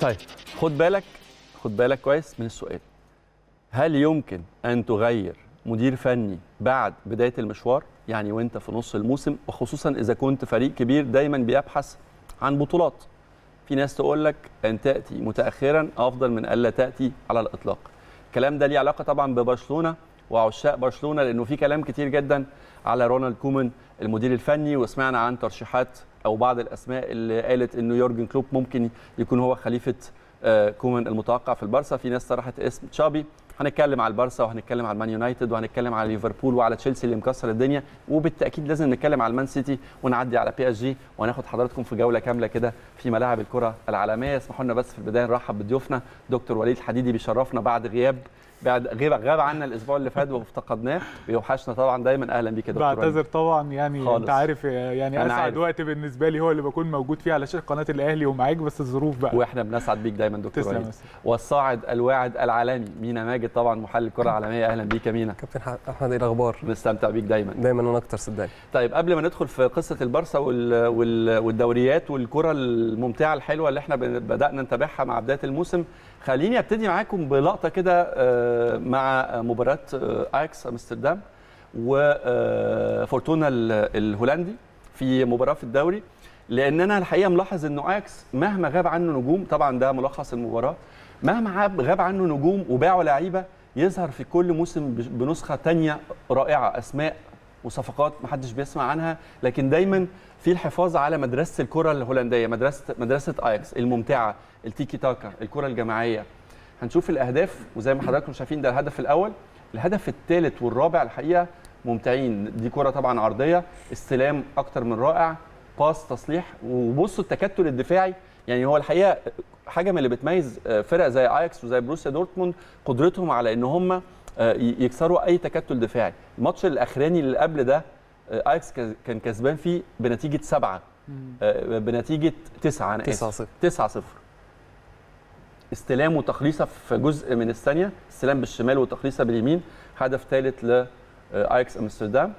طيب خد بالك خد بالك كويس من السؤال هل يمكن ان تغير مدير فني بعد بدايه المشوار يعني وانت في نص الموسم وخصوصا اذا كنت فريق كبير دايما بيبحث عن بطولات في ناس تقول لك ان تاتي متاخرا افضل من الا تاتي على الاطلاق الكلام ده ليه علاقه طبعا ببرشلونه وعشاق برشلونه لانه في كلام كتير جدا على رونالد كومان المدير الفني وسمعنا عن ترشيحات او بعض الاسماء اللي قالت انه يورجن كلوب ممكن يكون هو خليفه آه، كومان المتوقع في البارسا في ناس طرحت اسم تشابي هنتكلم على البارسا وهنتكلم على المان يونايتد وهنتكلم على ليفربول وعلى تشيلسي اللي مكسر الدنيا وبالتاكيد لازم نتكلم على المان سيتي ونعدي على بي اس جي وهناخد حضراتكم في جوله كامله كده في ملاعب الكره العالميه اسمحوا لنا بس في البدايه نرحب بضيوفنا دكتور وليد الحديدي بيشرفنا بعد غياب بعد غيب غاب عنا الاسبوع اللي فات وافتقدناه بيوحشنا طبعا دايما اهلا بيك يا دكتور وليد. بعتذر طبعا يعني خالص. انت عارف يعني أنا اسعد عارف. وقت بالنسبه لي هو اللي بكون موجود فيه على شاشه قناه الاهلي ومعاك بس الظروف بقى واحنا بنسعد بيك دايما دكتور تسلم وليد يا أستاذ. والصاعد الواعد العالمي مينا ماجد طبعا محلل الكره العالميه اهلا بيك يا مينا كابتن ح- احمد ايه الاخبار بنستمتع بيك دايما دايما انا اكتر صدقني طيب قبل ما ندخل في قصه البارسا وال... وال... والدوريات والكره الممتعه الحلوه اللي احنا بن- بدانا نتابعها مع بدايه الموسم خليني ابتدي معاكم بلقطه كده آه، مع مباراه آه، اياكس امستردام وفورتونا الهولندي في مباراه في الدوري لان انا الحقيقه ملاحظ انه اياكس مهما غاب عنه نجوم طبعا ده ملخص المباراه مهما غاب- غاب عنه نجوم وباعوا لعيبه يظهر في كل موسم بش- بنسخه تانية رائعه اسماء وصفقات محدش بيسمع عنها لكن دايما في الحفاظ على مدرسه الكره الهولنديه مدرسه مدرسه اياكس الممتعه التيكي تاكا الكره الجماعيه هنشوف الاهداف وزي ما حضراتكم شايفين ده الهدف الاول الهدف الثالث والرابع الحقيقه ممتعين دي كره طبعا عرضيه استلام اكتر من رائع باس تصليح وبصوا التكتل الدفاعي يعني هو الحقيقه حاجه من اللي بتميز فرق زي اياكس وزي بروسيا دورتموند قدرتهم على ان هم يكسروا اي تكتل دفاعي الماتش الاخراني اللي قبل ده اياكس كان كسبان فيه بنتيجه سبعه آه، بنتيجه تسعه انا 9 اسف 0 9 0 استلام وتخليصه في جزء من الثانيه استلام بالشمال وتخليصه باليمين هدف ثالث لاياكس امستردام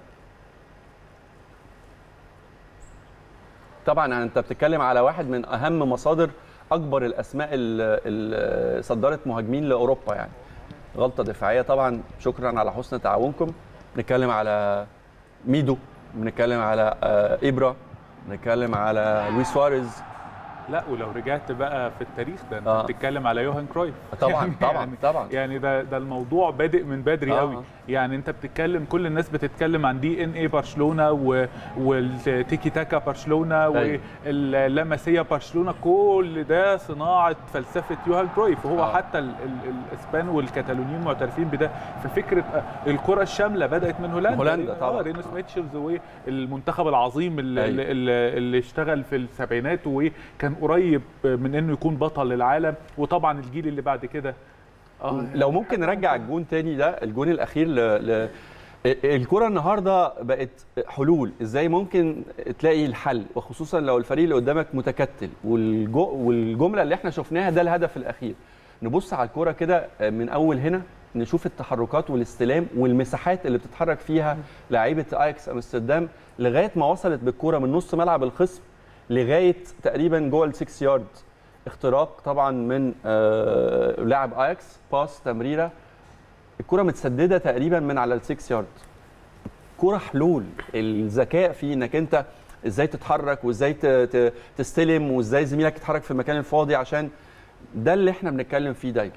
طبعا انت بتتكلم على واحد من اهم مصادر اكبر الاسماء اللي صدرت مهاجمين لاوروبا يعني غلطه دفاعيه طبعا شكرا على حسن تعاونكم بنتكلم على ميدو بنتكلم على آه، ابرا بنتكلم على لويس سواريز لا ولو رجعت بقى في التاريخ ده انت آه. بتتكلم على يوهان كرويف طبعا يعني- طبعا يعني طبعا يعني ده ده الموضوع بادئ من بدري آه. قوي يعني انت بتتكلم كل الناس بتتكلم عن دي ان اي برشلونه و- والتيكي تاكا برشلونه أيوة. واللمسيه برشلونه كل ده صناعه فلسفه يوهان كرويف وهو آه. حتى ال- ال- الاسبان والكتالونيين معترفين بده في فكره آه، الكره الشامله بدات من هولندا هولندا آه، طبعاً. رينوس ميتشلز والمنتخب العظيم اللي, أيوة. اللي, اللي اشتغل في السبعينات وكان قريب من انه يكون بطل للعالم وطبعا الجيل اللي بعد كده اه لو ممكن نرجع الجون تاني ده الجون الاخير ل... ل... الكره النهارده بقت حلول ازاي ممكن تلاقي الحل وخصوصا لو الفريق اللي قدامك متكتل والجو... والجمله اللي احنا شفناها ده الهدف الاخير نبص على الكره كده من اول هنا نشوف التحركات والاستلام والمساحات اللي بتتحرك فيها لعيبه اياكس امستردام لغايه ما وصلت بالكره من نص ملعب الخصم لغايه تقريبا جوه ال 6 يارد اختراق طبعا من آه لاعب اياكس باس تمريره الكره متسدده تقريبا من على ال 6 يارد كره حلول الذكاء في انك انت ازاي تتحرك وازاي ت- ت- تستلم وازاي زميلك يتحرك في المكان الفاضي عشان ده اللي احنا بنتكلم فيه دايما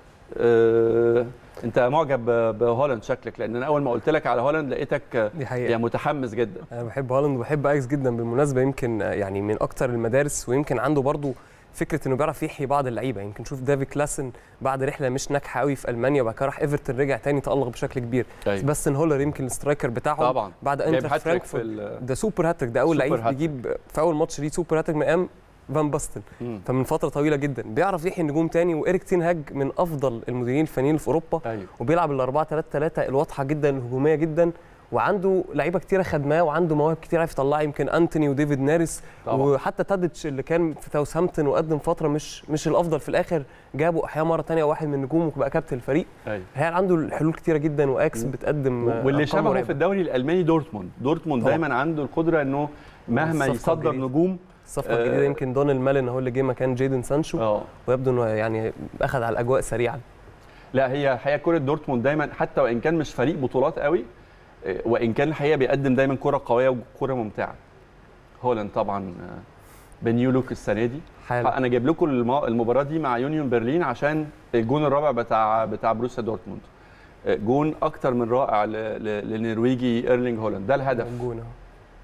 آه انت معجب ب- بهولاند شكلك لان انا اول ما قلت لك على هولاند لقيتك دي حقيقه يعني متحمس جدا انا بحب هالاند وبحب اياكس جدا بالمناسبه يمكن آه، يعني من اكتر المدارس ويمكن عنده برضو فكره انه بيعرف يحيي بعض اللعيبه يمكن شوف دافي كلاسن بعد رحله مش ناجحه قوي في المانيا وبعد كده راح ايفرتون رجع تاني تالق بشكل كبير أيوة. بس هولر يمكن السترايكر بتاعهم طبعا بعد جايب انتر هاتريك في فرانكفورت ال- ده سوبر هاتريك ده اول سوبر لعيب هاتريك. بيجيب في اول ماتش ليه سوبر هاتريك من ايام فان باستن مم. فمن فتره طويله جدا بيعرف يحيي النجوم تاني وايريك تين هاج من افضل المديرين الفنيين في اوروبا ايوه وبيلعب ال 4 3 3 الواضحه جدا الهجوميه جدا وعنده لعيبه كتيره خدماه وعنده مواهب كتير عارف يطلعها يمكن انتوني وديفيد ناريس طبعا. وحتى تاديتش اللي كان في ساوثهامبتون وقدم فتره مش مش الافضل في الاخر جابه احياء مره تانية واحد من نجومه وبقى كابتن الفريق ايوه هي عنده الحلول كتيره جدا واكس بتقدم آه، واللي أرقام شبهه مرعبة. في الدوري الالماني دورتموند دورتموند طبعا. دايما عنده القدره انه مهما الصفقة يصدر الجديدة. نجوم الصفقه الجديده آه. يمكن دون المالن هو اللي جه مكان جيدن سانشو اه ويبدو انه يعني اخذ على الاجواء سريعا لا هي الحقيقه كره دورتموند دايما حتى وان كان مش فريق بطولات قوي آه، وان كان الحقيقه بيقدم دايما كره قويه وكره ممتعه هولاند طبعا آه، بنيو لوك السنه دي حالا انا جايب لكم الم- المباراه دي مع يونيون برلين عشان الجون الرابع بتاع بتاع بروسيا دورتموند آه، جون اكتر من رائع ل- ل- للنرويجي ايرلينج هولاند ده الهدف جون أهو.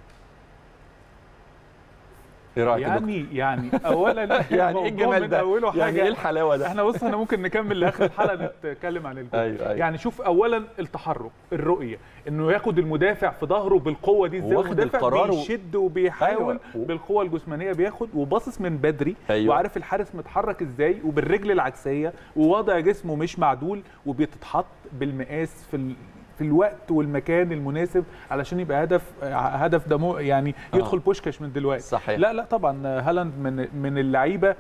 ايه رايك يا دكتور؟ يعني يعني اولا يعني ايه الموضوع الجمال من ده اوله يعني حاجه ايه الحلاوه ده احنا بص احنا ممكن نكمل لاخر الحلقه نتكلم عن الجول ايوه ايوه يعني شوف اولا التحرك الرؤيه انه ياخد المدافع في ظهره بالقوه دي ازاي واخد المدافع القرار و- بيشد وبيحاول أيوة. بالقوه الجسمانيه بياخد وباصص من بدري أيوة. وعارف الحارس متحرك ازاي وبالرجل العكسيه ووضع جسمه مش معدول وبيتحط بالمقاس في ال... في الوقت والمكان المناسب علشان يبقى هدف هدف ده مو- يعني آه. يدخل بوشكاش من دلوقتي صحيح لا لا طبعا هالاند من من اللعيبه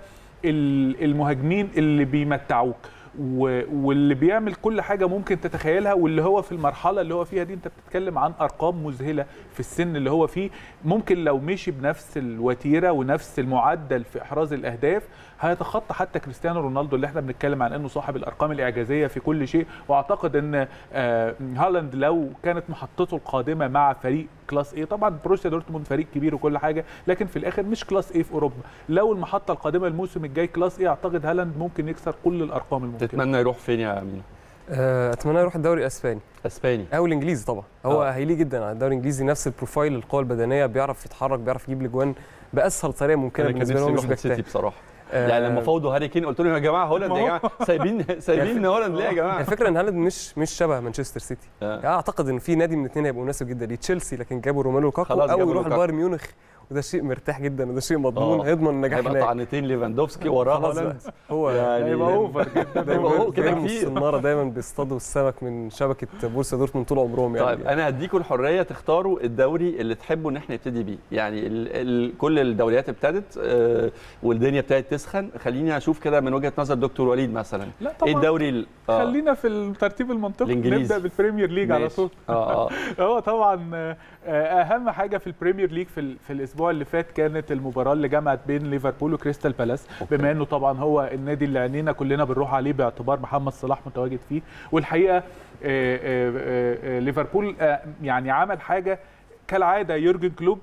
ال- المهاجمين اللي بيمتعوك و- واللي بيعمل كل حاجه ممكن تتخيلها واللي هو في المرحله اللي هو فيها دي انت بتتكلم عن ارقام مذهله في السن اللي هو فيه ممكن لو مشي بنفس الوتيره ونفس المعدل في احراز الاهداف هيتخطى حتى كريستيانو رونالدو اللي احنا بنتكلم عن انه صاحب الارقام الاعجازيه في كل شيء واعتقد ان آه، هالاند لو كانت محطته القادمه مع فريق كلاس ايه طبعا بروسيا دورتموند فريق كبير وكل حاجه لكن في الاخر مش كلاس ايه في اوروبا لو المحطه القادمه الموسم الجاي كلاس ايه اعتقد هالاند ممكن يكسر كل الارقام الممكنه تتمنى يروح فين يا امين آه، اتمنى يروح الدوري الاسباني اسباني او الانجليزي طبعا هو آه. هيليق جدا على الدوري الانجليزي نفس البروفايل القوه البدنيه بيعرف يتحرك بيعرف يجيب الاجوان باسهل طريقه ممكنه انا كان بالنسبه نفسي له هو مش يروح السيتي بيجتهد بصراحه آه، يعني لما فوضوا هاري كين قلت لهم يا جماعه هولاند يا جماعه سايبين سايبين هولاند ليه يا جماعه الفكره ان هالاند مش مش شبه مانشستر سيتي آه. يعني اعتقد ان في نادي من الاثنين هيبقى مناسب جدا ليه تشيلسي لكن جابوا روميلو لوكاكو خلاص او جابوا يروح لوكاكو. البايرن ميونخ وده شيء مرتاح جدا وده شيء مضمون آه. هيضمن النجاح هيبقى هناك طعنتين ليفاندوفسكي وراه خلاص هولاند بقى. هو يعني هيبقى اوفر جدا ده يبقى هو كده بيرموا كتير. الصناره دايما بيصطادوا السمك من شبكه بورسا دورتموند طول عمرهم يعني طيب انا هديكم الحريه تختاروا الدوري اللي تحبوا ان احنا نبتدي بيه يعني ال ال كل الدوريات ابتدت آه والدنيا ابتدت تسخن خليني اشوف كده من وجهه نظر دكتور وليد مثلا لا ايه طبعا الدوري ال- آه، خلينا في الترتيب المنطقي الإنجليزي. نبدا بالبريمير ليج على ماشي. طول اه اه هو طبعا آه، اهم حاجه في البريمير ليج في, ال- في الاسبوع اللي فات كانت المباراه اللي جمعت بين ليفربول وكريستال بالاس أوكي. بما انه طبعا هو النادي اللي عينينا كلنا بنروح عليه باعتبار محمد صلاح متواجد فيه والحقيقه آه، آه، آه، آه، ليفربول آه، يعني عمل حاجه كالعاده يورجن كلوب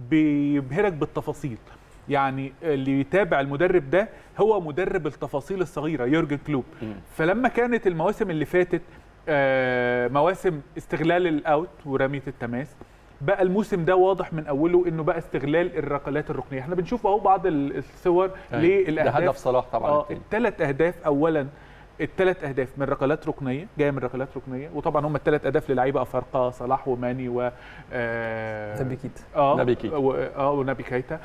بيبهرك بالتفاصيل يعني اللي يتابع المدرب ده هو مدرب التفاصيل الصغيره يورجن كلوب مم. فلما كانت المواسم اللي فاتت آه، مواسم استغلال الاوت ورميه التماس بقى الموسم ده واضح من اوله انه بقى استغلال الركلات الركنيه احنا بنشوف اهو بعض ال- الصور ده للاهداف هدف صلاح طبعا اه التاني الثلاث اهداف اولا الثلاث اهداف من ركلات ركنيه جايه من ركلات ركنيه وطبعا هم الثلاث اهداف للعيبه افارقه صلاح وماني و آه، نبي كيت اه نبي كيتا. و- اه ونبي كيتا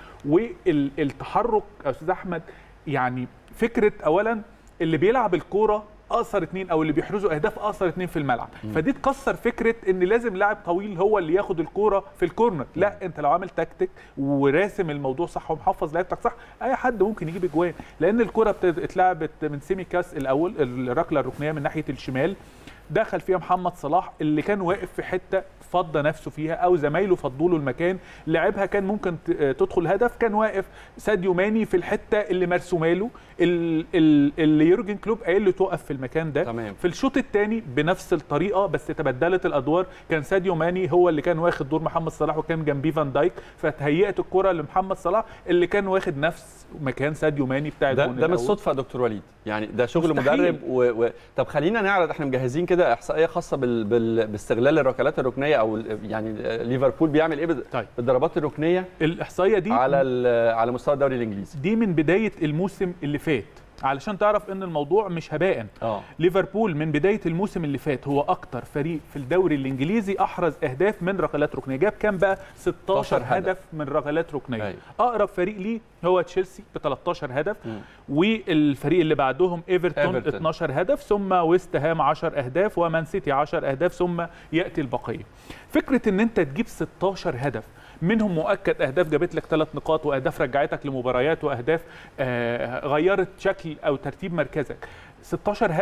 والتحرك يا استاذ احمد يعني فكره اولا اللي بيلعب الكوره اقصر اتنين او اللي بيحرزوا اهداف اقصر اتنين في الملعب فدي تكسر فكره ان لازم لاعب طويل هو اللي ياخد الكوره في الكورنر لا انت لو عامل تكتيك وراسم الموضوع صح ومحفظ لعيبتك صح اي حد ممكن يجيب اجوان لان الكوره بت- اتلعبت من سيمي كاس الاول الركله الركنيه من ناحيه الشمال دخل فيها محمد صلاح اللي كان واقف في حته فضى نفسه فيها او زمايله فضوا له المكان لعبها كان ممكن ت- تدخل هدف كان واقف ساديو ماني في الحته اللي مرسومه له ال- ال- اللي يورجن كلوب قايل له توقف في المكان ده تمام في الشوط الثاني بنفس الطريقه بس تبدلت الادوار كان ساديو ماني هو اللي كان واخد دور محمد صلاح وكان جنبيه فان دايك فتهيأت الكره لمحمد صلاح اللي كان واخد نفس مكان ساديو ماني بتاع ده الجون ده مش الأول. صدفه يا دكتور وليد يعني ده شغل مستحيل. مدرب و... و... طب خلينا نعرض احنا مجهزين كده احصائيه خاصه بال... بال... باستغلال الركلات الركنيه او ال- يعني ليفربول بيعمل ايه بال- طيب بالضربات الركنيه الاحصائيه دي على ال... على مستوى الدوري الانجليزي دي من بدايه الموسم اللي فات علشان تعرف ان الموضوع مش هباء اه ليفربول من بدايه الموسم اللي فات هو اكتر فريق في الدوري الانجليزي احرز اهداف من ركلات ركنيه جاب كام بقى 16 16 هدف. هدف من ركلات ركنيه أيوة. اقرب فريق ليه هو تشيلسي ب 13 هدف مم. والفريق اللي بعدهم ايفرتون, إيفرتون. 12 هدف ثم ويست هام 10 اهداف ومان سيتي 10 اهداف ثم ياتي البقيه فكره ان انت تجيب 16 هدف منهم مؤكد اهداف جابت لك ثلاث نقاط واهداف رجعتك لمباريات واهداف آه غيرت شكل او ترتيب مركزك 16 هدف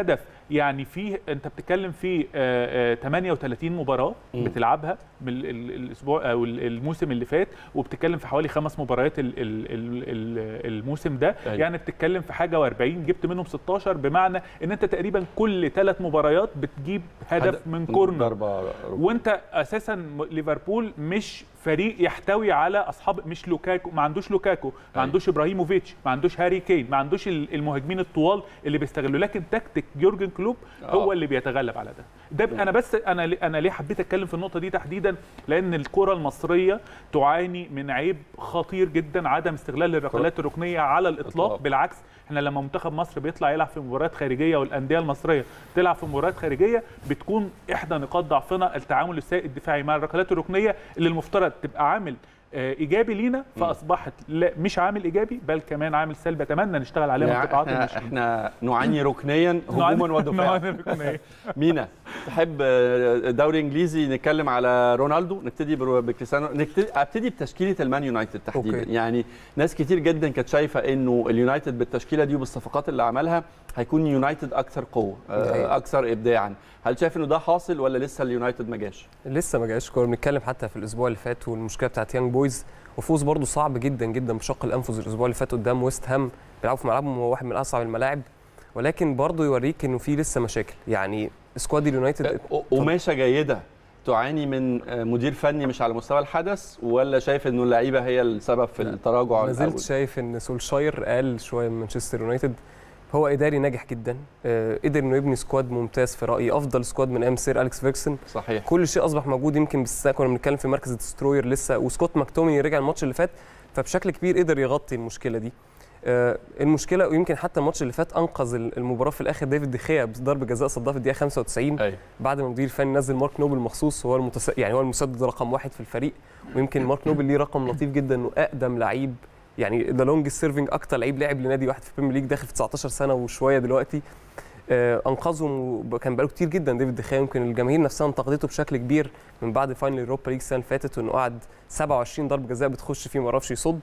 يعني في انت بتتكلم في آه، آه، 38 مباراه مم. بتلعبها من ال- ال- الاسبوع او ال- الموسم اللي فات وبتتكلم في حوالي خمس مباريات ال- ال- ال- ال- الموسم ده أيوة. يعني بتتكلم في حاجه و40 جبت منهم 16 بمعنى ان انت تقريبا كل ثلاث مباريات بتجيب هدف من كورنر ضربه ركنية. وانت اساسا م- ليفربول مش فريق يحتوي على اصحاب مش لوكاكو ما عندوش لوكاكو ما أيوة. عندوش ابراهيموفيتش ما عندوش هاري كين ما عندوش ال- المهاجمين الطوال اللي بيستغلوا لكن تكتيك يورجن كلوب هو آه. اللي بيتغلب على ده ده ب- انا بس انا ليه- انا ليه حبيت اتكلم في النقطه دي تحديدا لان الكره المصريه تعاني من عيب خطير جدا عدم استغلال الركلات الركنيه على الاطلاق إطلاق. بالعكس احنا لما منتخب مصر بيطلع يلعب في مباريات خارجيه والانديه المصريه تلعب في مباريات خارجيه بتكون احدى نقاط ضعفنا التعامل السيء الدفاعي مع الركلات الركنيه اللي المفترض تبقى عامل آه، ايجابي لينا فاصبحت لا مش عامل ايجابي بل كمان عامل سلبي اتمنى نشتغل عليها يعني من قطاعات احنا, الناشئين. احنا نعاني ركنيا هجوما ودفاعا نوعاً ركنية. مينا تحب آه، دوري انجليزي نتكلم على رونالدو نبتدي برو- بكريستيانو نبتدي ابتدي بتشكيله المان يونايتد تحديدا أوكي. يعني ناس كتير جدا كانت شايفه انه اليونايتد بالتشكيله دي وبالصفقات اللي عملها هيكون يونايتد اكثر قوه دي آه، حقيقة. اكثر ابداعا هل شايف انه ده حاصل ولا لسه اليونايتد ما جاش لسه ما جاش كنا بنتكلم حتى في الاسبوع اللي فات والمشكله بتاعت يانج بويز وفوز برضه صعب جدا جدا بشق الانفس الاسبوع اللي فات قدام ويست هام بيلعبوا في ملعبهم هو واحد من اصعب الملاعب ولكن برضه يوريك انه في لسه مشاكل يعني سكواد اليونايتد آه، قماشه جيده تعاني من آه، مدير فني مش على مستوى الحدث ولا شايف انه اللعيبه هي السبب في التراجع ما زلت الأول؟ شايف ان سولشاير قال شويه من مانشستر يونايتد هو اداري ناجح جدا آه، قدر انه يبني سكواد ممتاز في رايي افضل سكواد من ايام سير اليكس فيركسون صحيح كل شيء اصبح موجود يمكن بس كنا بنتكلم في مركز الدستروير لسه وسكوت ماكتومي رجع الماتش اللي فات فبشكل كبير قدر يغطي المشكله دي آه، المشكله ويمكن حتى الماتش اللي فات انقذ المباراه في الاخر ديفيد دخيا بضربه جزاء صدها في الدقيقه 95 ايوه بعد ما المدير الفني نزل مارك نوبل مخصوص هو المتس... يعني هو المسدد رقم واحد في الفريق ويمكن مارك نوبل ليه رقم لطيف جدا انه اقدم لعيب يعني ذا لونج سيرفنج اكتر لعيب لعب لنادي واحد في البريمير ليج داخل في 19 سنه وشويه دلوقتي آه، انقذهم وكان بقاله كتير جدا ديفيد دخيا يمكن الجماهير نفسها انتقدته بشكل كبير من بعد فاينل اوروبا ليج السنه اللي فاتت وانه قعد 27 ضربه جزاء بتخش فيه ما عرفش يصد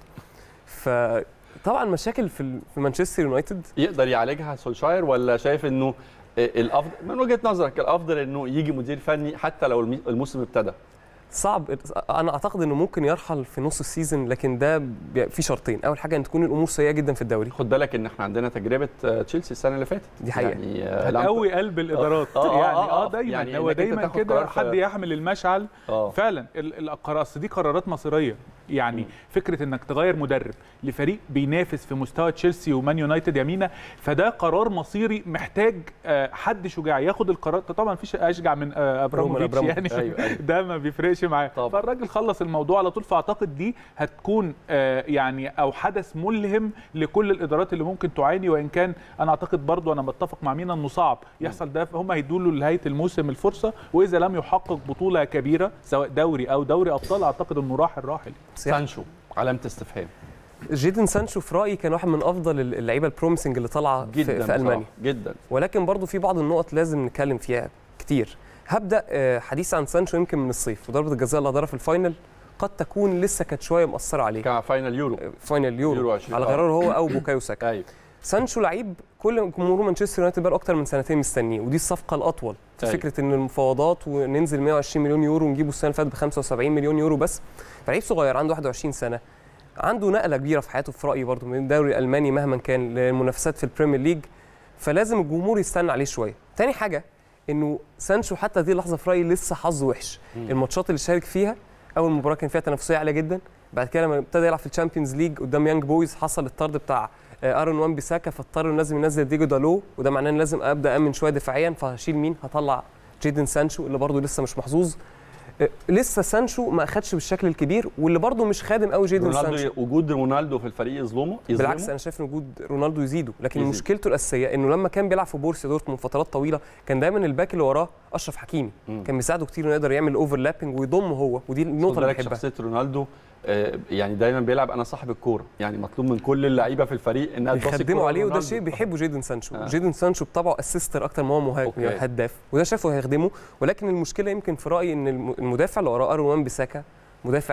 فطبعا مشاكل في ال- في مانشستر يونايتد يقدر يعالجها سولشاير ولا شايف انه الافضل من وجهه نظرك الافضل انه يجي مدير فني حتى لو المي- الموسم ابتدى صعب انا اعتقد انه ممكن يرحل في نص السيزون لكن ده بي- في شرطين اول حاجه ان تكون الامور سيئه جدا في الدوري خد بالك ان احنا عندنا تجربه آه، تشيلسي السنه اللي فاتت دي حقيقة. يعني آه، لامب- هتقوي قلب الادارات آه، آه، يعني آه، اه دايما يعني هو إنك أنت دايما تاخد كده قرار في- حد يحمل المشعل اه فعلا ال- القرار أصل دي قرارات مصيريه يعني مم. فكره انك تغير مدرب لفريق بينافس في مستوى تشيلسي ومان يونايتد يمينه فده قرار مصيري محتاج آه، حد شجاع ياخد القرار طبعا مفيش اشجع من آه، ابراموفيتش أبراموفيتش. يعني أيوة، أيوة. ده ما بيفرقش معاه طبعا. فالراجل خلص الموضوع على طول فاعتقد دي هتكون آه، يعني او حدث ملهم لكل الادارات اللي ممكن تعاني وان كان انا اعتقد برضو انا بتفق مع مينا انه صعب يحصل ده هم هيدوا له لنهايه الموسم الفرصه واذا لم يحقق بطوله كبيره سواء دوري او دوري ابطال اعتقد انه راحل راحل سانشو علامه استفهام جيدن سانشو في رايي كان واحد من افضل اللعيبه البروميسنج اللي طالعه في, جدا في المانيا بصراحة، جدا ولكن برضو في بعض النقط لازم نتكلم فيها كتير هبدا آه، حديث عن سانشو يمكن من الصيف وضربه الجزاء اللي هدرها في الفاينل قد تكون لسه كانت شويه مأثره عليه كان فاينل يورو آه، فاينل يورو, يورو 20 على آه. غرار هو او بوكايو ساكا ايوه سانشو لعيب كل جمهور مانشستر يونايتد بقى اكتر من سنتين مستنيه ودي الصفقه الاطول في أيوة. فكره ان المفاوضات وننزل 120 مليون يورو ونجيبه السنه اللي فاتت ب 75 مليون يورو بس فلعيب صغير عنده 21 سنه عنده نقله كبيره في حياته في رايي برضه من الدوري الالماني مهما كان للمنافسات في البريمير ليج فلازم الجمهور يستنى عليه شويه تاني حاجه انه سانشو حتى دي اللحظه في رايي لسه حظه وحش مم. الماتشات اللي شارك فيها اول مباراه كان فيها تنافسيه عاليه جدا بعد كده لما ابتدى يلعب في الشامبيونز ليج قدام يانج بويز حصل الطرد بتاع آه، ارون وان بيساكا فاضطر إنه لازم ينزل ديجو دالو وده معناه ان لازم ابدا امن شويه دفاعيا فهشيل مين هطلع جيدن سانشو اللي برضه لسه مش محظوظ آه، لسه سانشو ما اخدش بالشكل الكبير واللي برضه مش خادم قوي جيدن سانشو رونالدو وجود رونالدو في الفريق يظلمه يظلمه بالعكس انا شايف ان وجود رونالدو يزيده لكن يزيد. مشكلته الاساسيه انه لما كان بيلعب في بورسيا دورتموند فترات طويله كان دايما الباك اللي وراه اشرف حكيمي مم. كان بيساعده كتير انه يقدر يعمل اوفرلابنج ويضمه هو ودي النقطه خد اللي بالك بحبها شخصيه رونالدو آه، يعني دايما بيلعب انا صاحب الكوره يعني مطلوب من كل اللعيبه في الفريق انها تباصي بيخدموا الكورة عليه وده لرونالدو. شيء بيحبه جيدن سانشو آه. آه. جيدن سانشو بطبعه اسيستر اكتر ما هو مهاجم أوكي. يعني هداف وده شايفه هيخدمه ولكن المشكله يمكن في رايي ان الم- المدافع اللي وراه ارون وان بيساكا مدافع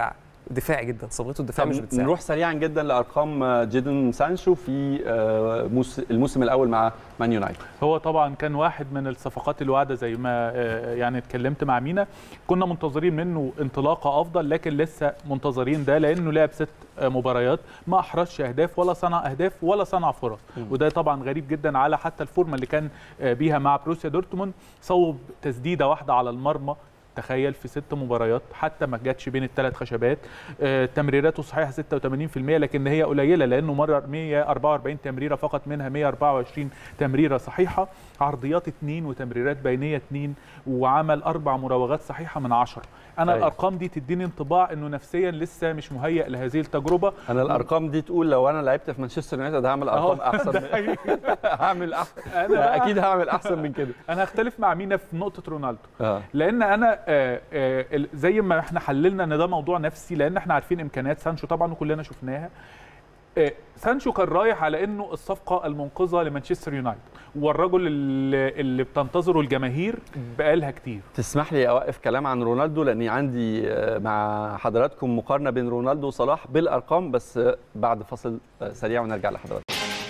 دفاعي جدا صبغته الدفاعي مش طب بتساعد نروح سريعا جدا لارقام جيدون سانشو في آه، موس- الموسم الاول مع مان يونايتد هو طبعا كان واحد من الصفقات الواعده زي ما آه، يعني اتكلمت مع مينا كنا منتظرين منه انطلاقه افضل لكن لسه منتظرين ده لانه لعب ست آه، مباريات ما احرزش اهداف ولا صنع اهداف ولا صنع فرص وده طبعا غريب جدا على حتى الفورمه اللي كان آه، بيها مع بروسيا دورتموند صوب تسديده واحده على المرمى تخيل في ست مباريات حتى ما جاتش بين الثلاث خشبات آه، تمريراته صحيحه 86% لكن هي قليله لانه مرر 144 تمريره فقط منها 124 تمريره صحيحه عرضيات اثنين وتمريرات بينيه اثنين وعمل اربع مراوغات صحيحه من عشرة انا أيوة. الارقام دي تديني انطباع انه نفسيا لسه مش مهيئ لهذه التجربه انا الارقام دي تقول لو انا لعبت في مانشستر يونايتد هعمل ارقام أهو، احسن ده من- حقيقي. هعمل احسن أنا بقى- اكيد هعمل احسن من كده انا هختلف مع مينا في نقطه رونالدو اه لان انا آه، آه، ال- زي ما احنا حللنا ان ده موضوع نفسي لان احنا عارفين امكانيات سانشو طبعا وكلنا شفناها آه، سانشو كان رايح على انه الصفقه المنقذه لمانشستر يونايتد والرجل اللي, اللي بتنتظره الجماهير بقالها كتير تسمح لي اوقف كلام عن رونالدو لاني عندي آه، مع حضراتكم مقارنه بين رونالدو وصلاح بالارقام بس آه، بعد فصل آه، سريع ونرجع لحضراتكم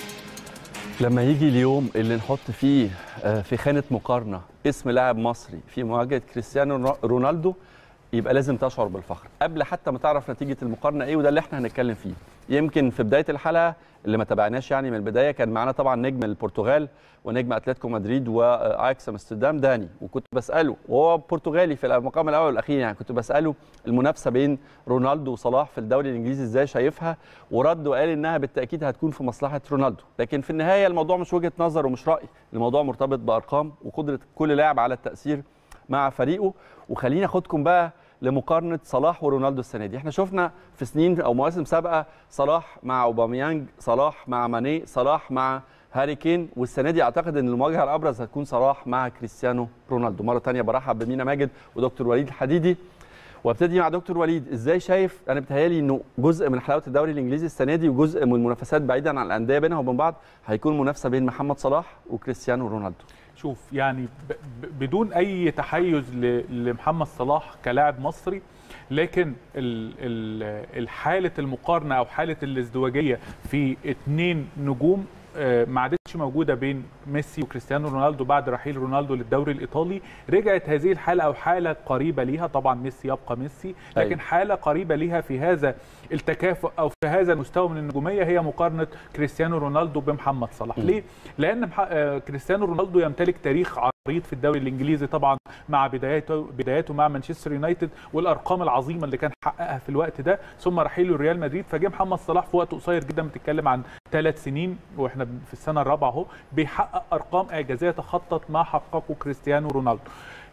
لما يجي اليوم اللي نحط فيه آه، في خانه مقارنه اسم لاعب مصري في مواجهه كريستيانو رونالدو يبقى لازم تشعر بالفخر قبل حتى ما تعرف نتيجه المقارنه ايه وده اللي احنا هنتكلم فيه يمكن في بدايه الحلقه اللي ما تابعناش يعني من البدايه كان معانا طبعا نجم البرتغال ونجم اتلتيكو مدريد واياكس امستردام داني وكنت بساله وهو برتغالي في المقام الاول والاخير يعني كنت بساله المنافسه بين رونالدو وصلاح في الدوري الانجليزي ازاي شايفها ورد وقال انها بالتاكيد هتكون في مصلحه رونالدو لكن في النهايه الموضوع مش وجهه نظر ومش راي الموضوع مرتبط بارقام وقدره كل لاعب على التاثير مع فريقه وخليني اخدكم بقى لمقارنه صلاح ورونالدو السنه دي احنا شفنا في سنين او مواسم سابقه صلاح مع اوباميانج صلاح مع ماني صلاح مع هاري كين والسنه دي اعتقد ان المواجهه الابرز هتكون صلاح مع كريستيانو رونالدو مره تانية برحب بمينا ماجد ودكتور وليد الحديدي وابتدي مع دكتور وليد ازاي شايف انا بتهيالي انه جزء من حلاوه الدوري الانجليزي السنه دي وجزء من المنافسات بعيدا عن الانديه بينها وبين بعض هيكون منافسه بين محمد صلاح وكريستيانو رونالدو شوف يعني ب- ب- بدون اي تحيز ل- لمحمد صلاح كلاعب مصري لكن ال- ال- الحاله المقارنه او حاله الازدواجيه في اتنين نجوم آه، ما عادتش موجوده بين ميسي وكريستيانو رونالدو بعد رحيل رونالدو للدوري الايطالي رجعت هذه الحاله او حاله قريبه ليها طبعا ميسي يبقى ميسي لكن أيوة. حاله قريبه ليها في هذا التكافؤ او في هذا المستوى من النجوميه هي مقارنه كريستيانو رونالدو بمحمد صلاح م. ليه لان مح- آه، كريستيانو رونالدو يمتلك تاريخ عريض في الدوري الانجليزي طبعا مع بداياته بداياته مع مانشستر يونايتد والارقام العظيمه اللي كان حققها في الوقت ده ثم رحيله ريال مدريد فجه محمد صلاح في وقت قصير جدا بتتكلم عن ثلاث سنين واحنا في السنه الرابعه اهو بيحقق ارقام اعجازيه تخطط ما حققه كريستيانو رونالدو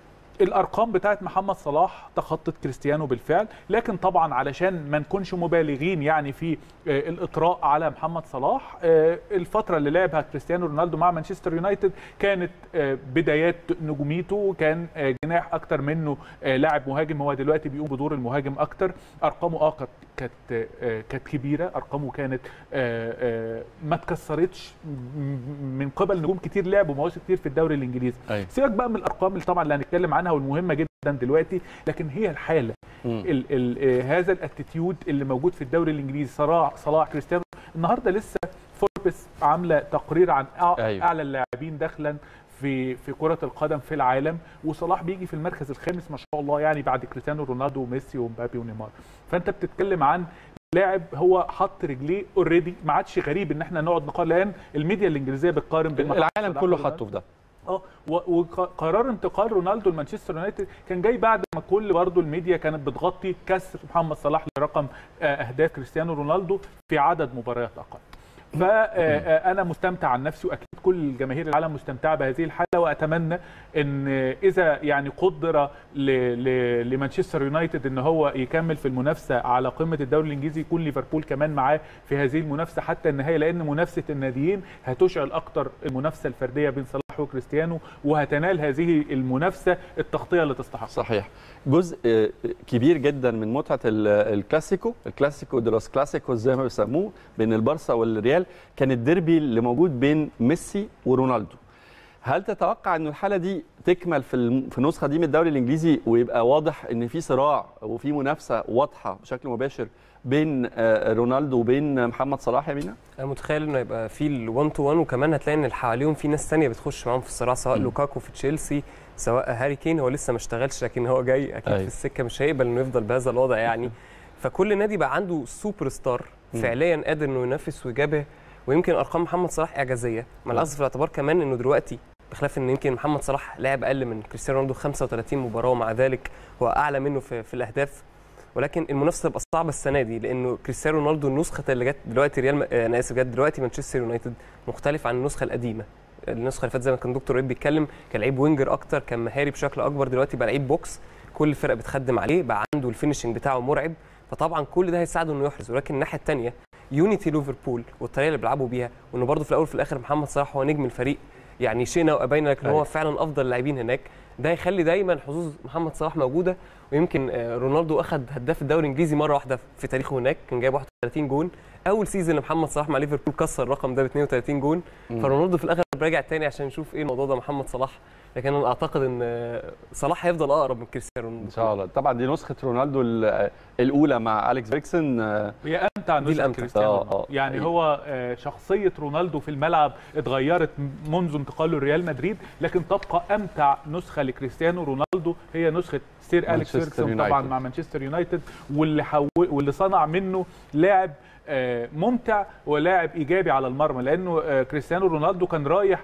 الارقام بتاعت محمد صلاح تخطت كريستيانو بالفعل لكن طبعا علشان ما نكونش مبالغين يعني في آه، الاطراء على محمد صلاح آه، الفتره اللي لعبها كريستيانو رونالدو مع مانشستر يونايتد كانت آه، بدايات نجوميته كان آه، جناح اكتر منه آه، لاعب مهاجم هو دلوقتي بيقوم بدور المهاجم اكتر ارقامه اه كانت كانت آه، كانت كبيره ارقامه كانت آه، آه، ما اتكسرتش م- من قبل نجوم كتير لعبوا مواسم كتير في الدوري الانجليزي ايوه سيبك بقى من الارقام اللي طبعا اللي هنتكلم عنها والمهمه جدا دلوقتي لكن هي الحاله ال ال آه، هذا الاتيتيود اللي موجود في الدوري الانجليزي صلاح صلاح كريستيانو النهارده لسه فوربس عامله تقرير عن أع- أيوة. اعلى اللاعبين دخلا في في كره القدم في العالم وصلاح بيجي في المركز الخامس ما شاء الله يعني بعد كريستيانو رونالدو وميسي ومبابي ونيمار فانت بتتكلم عن لاعب هو حط رجليه اوريدي ما عادش غريب ان احنا نقعد نقارن لان الميديا الانجليزيه بتقارن بين محمد العالم صلاح كله ورونالدو. حطه في ده اه و- وقرار انتقال رونالدو لمانشستر يونايتد كان جاي بعد ما كل برضه الميديا كانت بتغطي كسر محمد صلاح لرقم آه، اهداف كريستيانو رونالدو في عدد مباريات اقل فانا مستمتع عن نفسي واكيد كل جماهير العالم مستمتعه بهذه الحاله واتمنى ان اذا يعني قدر ل- ل- لمانشستر يونايتد ان هو يكمل في المنافسه على قمه الدوري الانجليزي يكون ليفربول كمان معاه في هذه المنافسه حتى النهايه لان منافسه الناديين هتشعل اكتر المنافسه الفرديه بين صلاح وكريستيانو وهتنال هذه المنافسه التغطيه اللي تستحق صحيح جزء آه، كبير جدا من متعه ال- الكلاسيكو الكلاسيكو دي لوس كلاسيكوس زي ما بيسموه بين البارسا والريال كان الديربي اللي موجود بين ميسي ورونالدو هل تتوقع انه الحاله دي تكمل في الم- في النسخه دي من الدوري الانجليزي ويبقى واضح ان في صراع وفي منافسه واضحه بشكل مباشر بين آه، رونالدو وبين محمد صلاح يا مينا؟ انا متخيل انه يبقى في ال1 تو 1 وكمان هتلاقي ان اللي حواليهم في ناس ثانيه بتخش معاهم في الصراع سواء مم. لوكاكو في تشيلسي سواء هاري كين هو لسه ما اشتغلش لكن هو جاي اكيد أيوة. في السكه مش هيقبل انه يفضل بهذا الوضع يعني فكل نادي بقى عنده سوبر ستار مم. فعليا قادر انه ينافس ويجابه ويمكن ارقام محمد صلاح اعجازيه مع الاخذ في الاعتبار كمان انه دلوقتي بخلاف ان يمكن محمد صلاح لعب اقل من كريستيانو رونالدو 35 مباراه ومع ذلك هو اعلى منه في, في الاهداف ولكن المنافسه تبقى صعبه السنه دي لانه كريستيانو رونالدو النسخه اللي جت دلوقتي ريال م... آه، انا اسف جت دلوقتي مانشستر يونايتد مختلف عن النسخه القديمه النسخه اللي فاتت زي ما كان دكتور ريب بيتكلم كان لعيب وينجر اكتر كان مهاري بشكل اكبر دلوقتي بقى لعيب بوكس كل الفرق بتخدم عليه بقى عنده الفينشنج بتاعه مرعب فطبعا كل ده هيساعده انه يحرز ولكن الناحيه الثانيه يونيتي ليفربول والطريقه اللي بيلعبوا بيها وانه برضه في الاول وفي الاخر محمد صلاح هو نجم الفريق يعني شئنا وابينا لكن أيوة. هو فعلا افضل اللاعبين هناك ده يخلي دايما حظوظ محمد صلاح موجوده ويمكن آه، رونالدو اخذ هداف الدوري الانجليزي مره واحده في تاريخه هناك كان جايب 31 جون اول سيزون لمحمد صلاح مع ليفربول كسر الرقم ده ب 32 جون مم. فرونالدو في الاغلب راجع تاني عشان نشوف ايه الموضوع ده محمد صلاح لكن انا اعتقد ان آه، صلاح هيفضل اقرب من كريستيانو رونالدو ان شاء الله طبعا دي نسخه رونالدو ال- الاولى مع اليكس فيركسون آه، هي امتع دي نسخه الأمتع. كريستيانو آه، رونالدو. آه، يعني حقيقي. هو آه، شخصيه رونالدو في الملعب اتغيرت منذ انتقاله لريال مدريد لكن تبقى امتع نسخه لكريستيانو رونالدو هي نسخه سير اليكس مانشستر فيركسون طبعا يونايتد. مع مانشستر يونايتد واللي حو... واللي صنع منه لاعب آه، ممتع ولاعب ايجابي على المرمى لانه آه، كريستيانو رونالدو كان رايح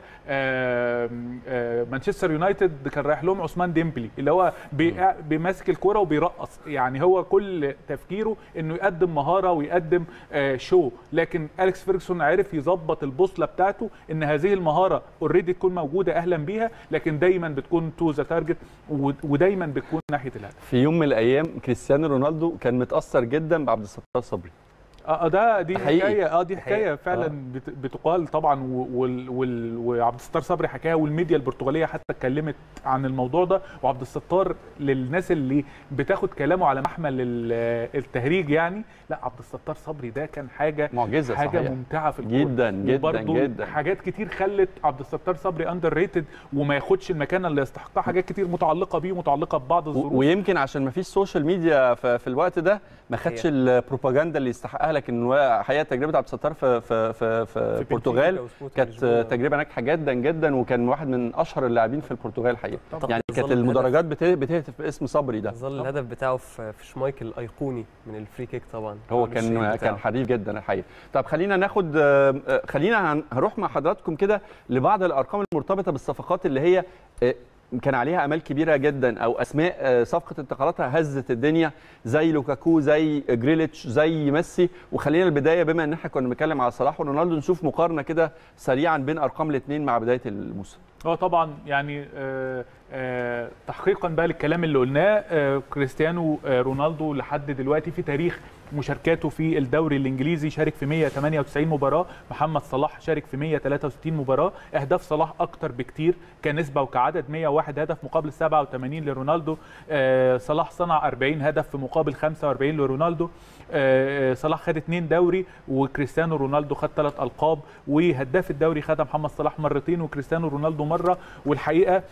آه، آه، مانشستر يونايتد كان رايح لهم عثمان ديمبلي اللي هو بي- بيمسك الكرة وبيرقص يعني هو كل تفكيره انه يقدم مهاره ويقدم آه، شو لكن اليكس فيرجسون عرف يظبط البوصله بتاعته ان هذه المهاره اوريدي تكون موجوده اهلا بيها لكن دايما بتكون تو ذا تارجت ودايما بتكون ناحيه الهدف في يوم من الايام كريستيانو رونالدو كان متاثر جدا بعبد الستار صبري اه آه، ده دي حقيقي. حكايه اه دي حكايه حقيقي. فعلا بت- بتقال طبعا و- وال وال وعبد الستار صبري حكاها والميديا البرتغاليه حتى اتكلمت عن الموضوع ده وعبد الستار للناس اللي بتاخد كلامه على محمل ال- التهريج يعني لا عبد الستار صبري ده كان حاجه معجزه حاجه صحيح ممتعه في الكوره جدا جدا وبرضه جدا حاجات كتير خلت عبد الستار صبري اندر ريتد وما ياخدش المكانه اللي يستحقها حاجات كتير متعلقه بيه ومتعلقه ببعض و- الظروف ويمكن عشان ما فيش سوشيال ميديا ف- في الوقت ده ما خدش هي. البروباجندا اللي يستحقها لكن هو حقيقه تجربه عبد الستار في في في, في البرتغال كانت تجربه ناجحه جدا جدا وكان واحد من اشهر اللاعبين في البرتغال الحقيقه طبعاً. يعني كانت ظل المدرجات بت- بتهتف باسم صبري ده ظل الهدف بتاعه في في شمايكل الايقوني من الفري كيك طبعا هو مش كان الشهيد كان بتاعه. حريف جدا الحقيقه طب خلينا ناخد آه، آه، خلينا هن- هروح مع حضراتكم كده لبعض الارقام المرتبطه بالصفقات اللي هي آه، كان عليها امال كبيره جدا او اسماء آه، صفقه انتقالاتها هزت الدنيا زي لوكاكو زي جريليتش زي ميسي وخلينا البدايه بما ان احنا كنا بنتكلم على صلاح ورونالدو نشوف مقارنه كده سريعا بين ارقام الاثنين مع بدايه الموسم هو طبعا يعني آه، آه، تحقيقا بقى للكلام اللي قلناه آه، كريستيانو آه، رونالدو لحد دلوقتي في تاريخ مشاركاته في الدوري الانجليزي شارك في 198 مباراه محمد صلاح شارك في 163 مباراه اهداف صلاح اكتر بكتير كنسبه وكعدد 101 هدف مقابل 87 لرونالدو آه، صلاح صنع 40 هدف في مقابل 45 لرونالدو آه، آه، صلاح خد اثنين دوري وكريستيانو رونالدو خد ثلاث القاب وهداف الدوري خدها محمد صلاح مرتين وكريستيانو رونالدو مره والحقيقه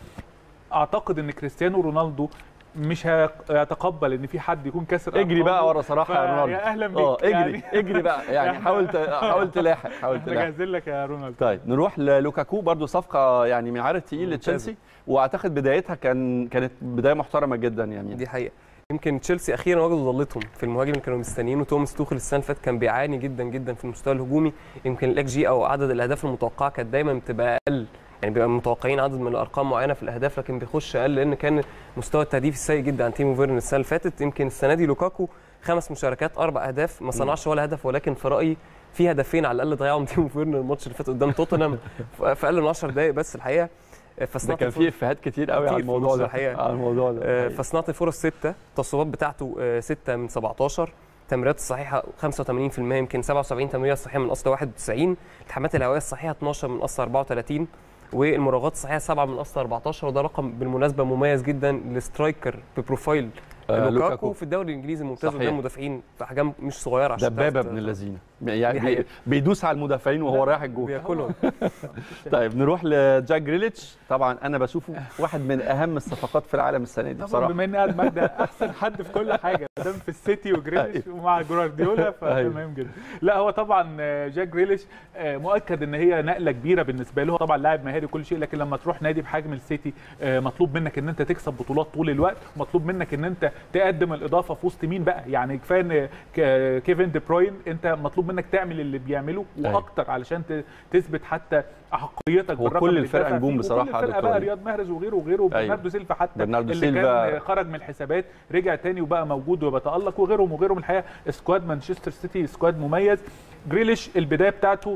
اعتقد ان كريستيانو رونالدو مش هيتقبل ان في حد يكون كسر اجري بقى أرقامه. ورا صلاح يا فيا رونالدو أهلاً بيك. اه اجري يعني- اجري بقى يعني حاول ت- حاول تلاحق حاول احنا تلاحق جاهزين لك يا رونالدو طيب نروح للوكاكو برضو صفقه يعني من عارض تقيل ممتازة. لتشيلسي واعتقد بدايتها كان كانت بدايه محترمه جدا يعني دي حقيقه يمكن تشيلسي اخيرا وجدوا ضلتهم في المهاجم اللي كانوا مستنيينه توماس توخل السنه اللي فاتت كان بيعاني جدا جدا في المستوى الهجومي يمكن الاك جي او عدد الاهداف المتوقعه كانت دايما بتبقى اقل يعني بيبقى متوقعين عدد من الارقام معينه في الاهداف لكن بيخش اقل لان كان مستوى التهديف السيء جدا عن تيمو فيرن السنه اللي فاتت يمكن السنه دي لوكاكو خمس مشاركات اربع اهداف ما صنعش ولا هدف ولكن في رايي في هدفين على الاقل ضيعهم تيمو فيرن الماتش اللي فات قدام توتنهام في اقل من 10 دقائق بس الحقيقه ده فصناعة كان الفرص- فيه افيهات كتير قوي كتير على في الموضوع النص ده الحقيقة. على الموضوع ده آه، الحقيقة. فصناعه الفرص ستة التصويبات بتاعته آه، ستة من 17 التمريرات الصحيحه 85% يمكن 77 تمريره صحيحه من اصل 91 الحمات الهوائيه الصحيحه 12 من اصل 34 والمراوغات الصحيحه 7 من اصل 14 وده رقم بالمناسبه مميز جدا لسترايكر ببروفايل آه، لوكاكو في الدوري الانجليزي ممتاز صحيح. قدام مدافعين في احجام مش صغيره عشان دبابه تعرف ابن ت- اللذينه يعني دي بي- حقيقة. بيدوس على المدافعين وهو رايح الجول بياكلهم طيب نروح لجاك جريليتش طبعا انا بشوفه واحد من اهم الصفقات في العالم السنه دي طبعا بصراحه بما ان قاعد معاك ده احسن حد في كل حاجه دام في السيتي وجريليش ومع جوارديولا فتمام جدا لا هو طبعا آه، جاك جريليش آه، مؤكد ان هي نقله كبيره بالنسبه له هو طبعا لاعب مهاري وكل شيء لكن لما تروح نادي بحجم السيتي آه، مطلوب منك ان انت تكسب بطولات طول الوقت مطلوب منك ان انت تقدم الاضافه في وسط مين بقى يعني كفايه ان ك- كيفن دي بروين انت مطلوب منك تعمل اللي بيعمله أيوة. واكتر علشان ت- تثبت حتى احقيتك هو بالرقم كل اللي الفرقة دافع نجوم فيه. بصراحة وكل على الفرقه بقى الكورة. رياض محرز وغيره وغيره وبرناردو سيلفا حتى برناردو اللي سيلفا. كان خرج من الحسابات رجع تاني وبقى موجود وبيتالق وغيرهم وغيرهم الحقيقه سكواد مانشستر سيتي سكواد مميز جريليش البدايه بتاعته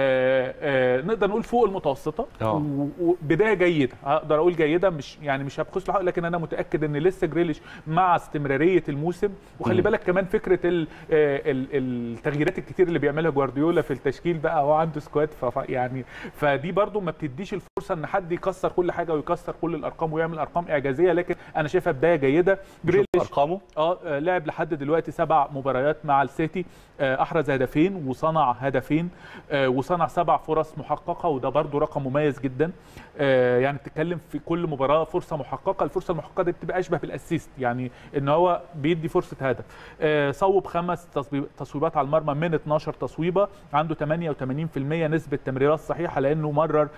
آه آه نقدر نقول فوق المتوسطه آه. و- وبدايه جيده اقدر اقول جيده مش يعني مش هبخس له حق لكن انا متاكد ان لسه جريليش مع استمراريه الموسم وخلي مم. بالك كمان فكره ال آه ال التغييرات الكتير اللي بيعملها جوارديولا في التشكيل بقى هو عنده سكواد ف- يعني فدي برضو ما بتديش الفرصه ان حد يكسر كل حاجه ويكسر كل الارقام ويعمل ارقام اعجازيه لكن انا شايفها بدايه جيده شوف جريليش ارقامه اه آه، لعب لحد دلوقتي سبع مباريات مع السيتي آه، احرز هدفين وصنع هدفين آه، وصنع سبع فرص محققه وده برضو رقم مميز جدا آه، يعني بتتكلم في كل مباراه فرصه محققه الفرصه المحققه دي بتبقى اشبه بالاسيست يعني ان هو بيدي فرصه هدف آه، صوب خمس تصويب- تصويبات على المرمى من 12 تصويبه عنده 88% نسبه تمريرات صحيحه لانه مرر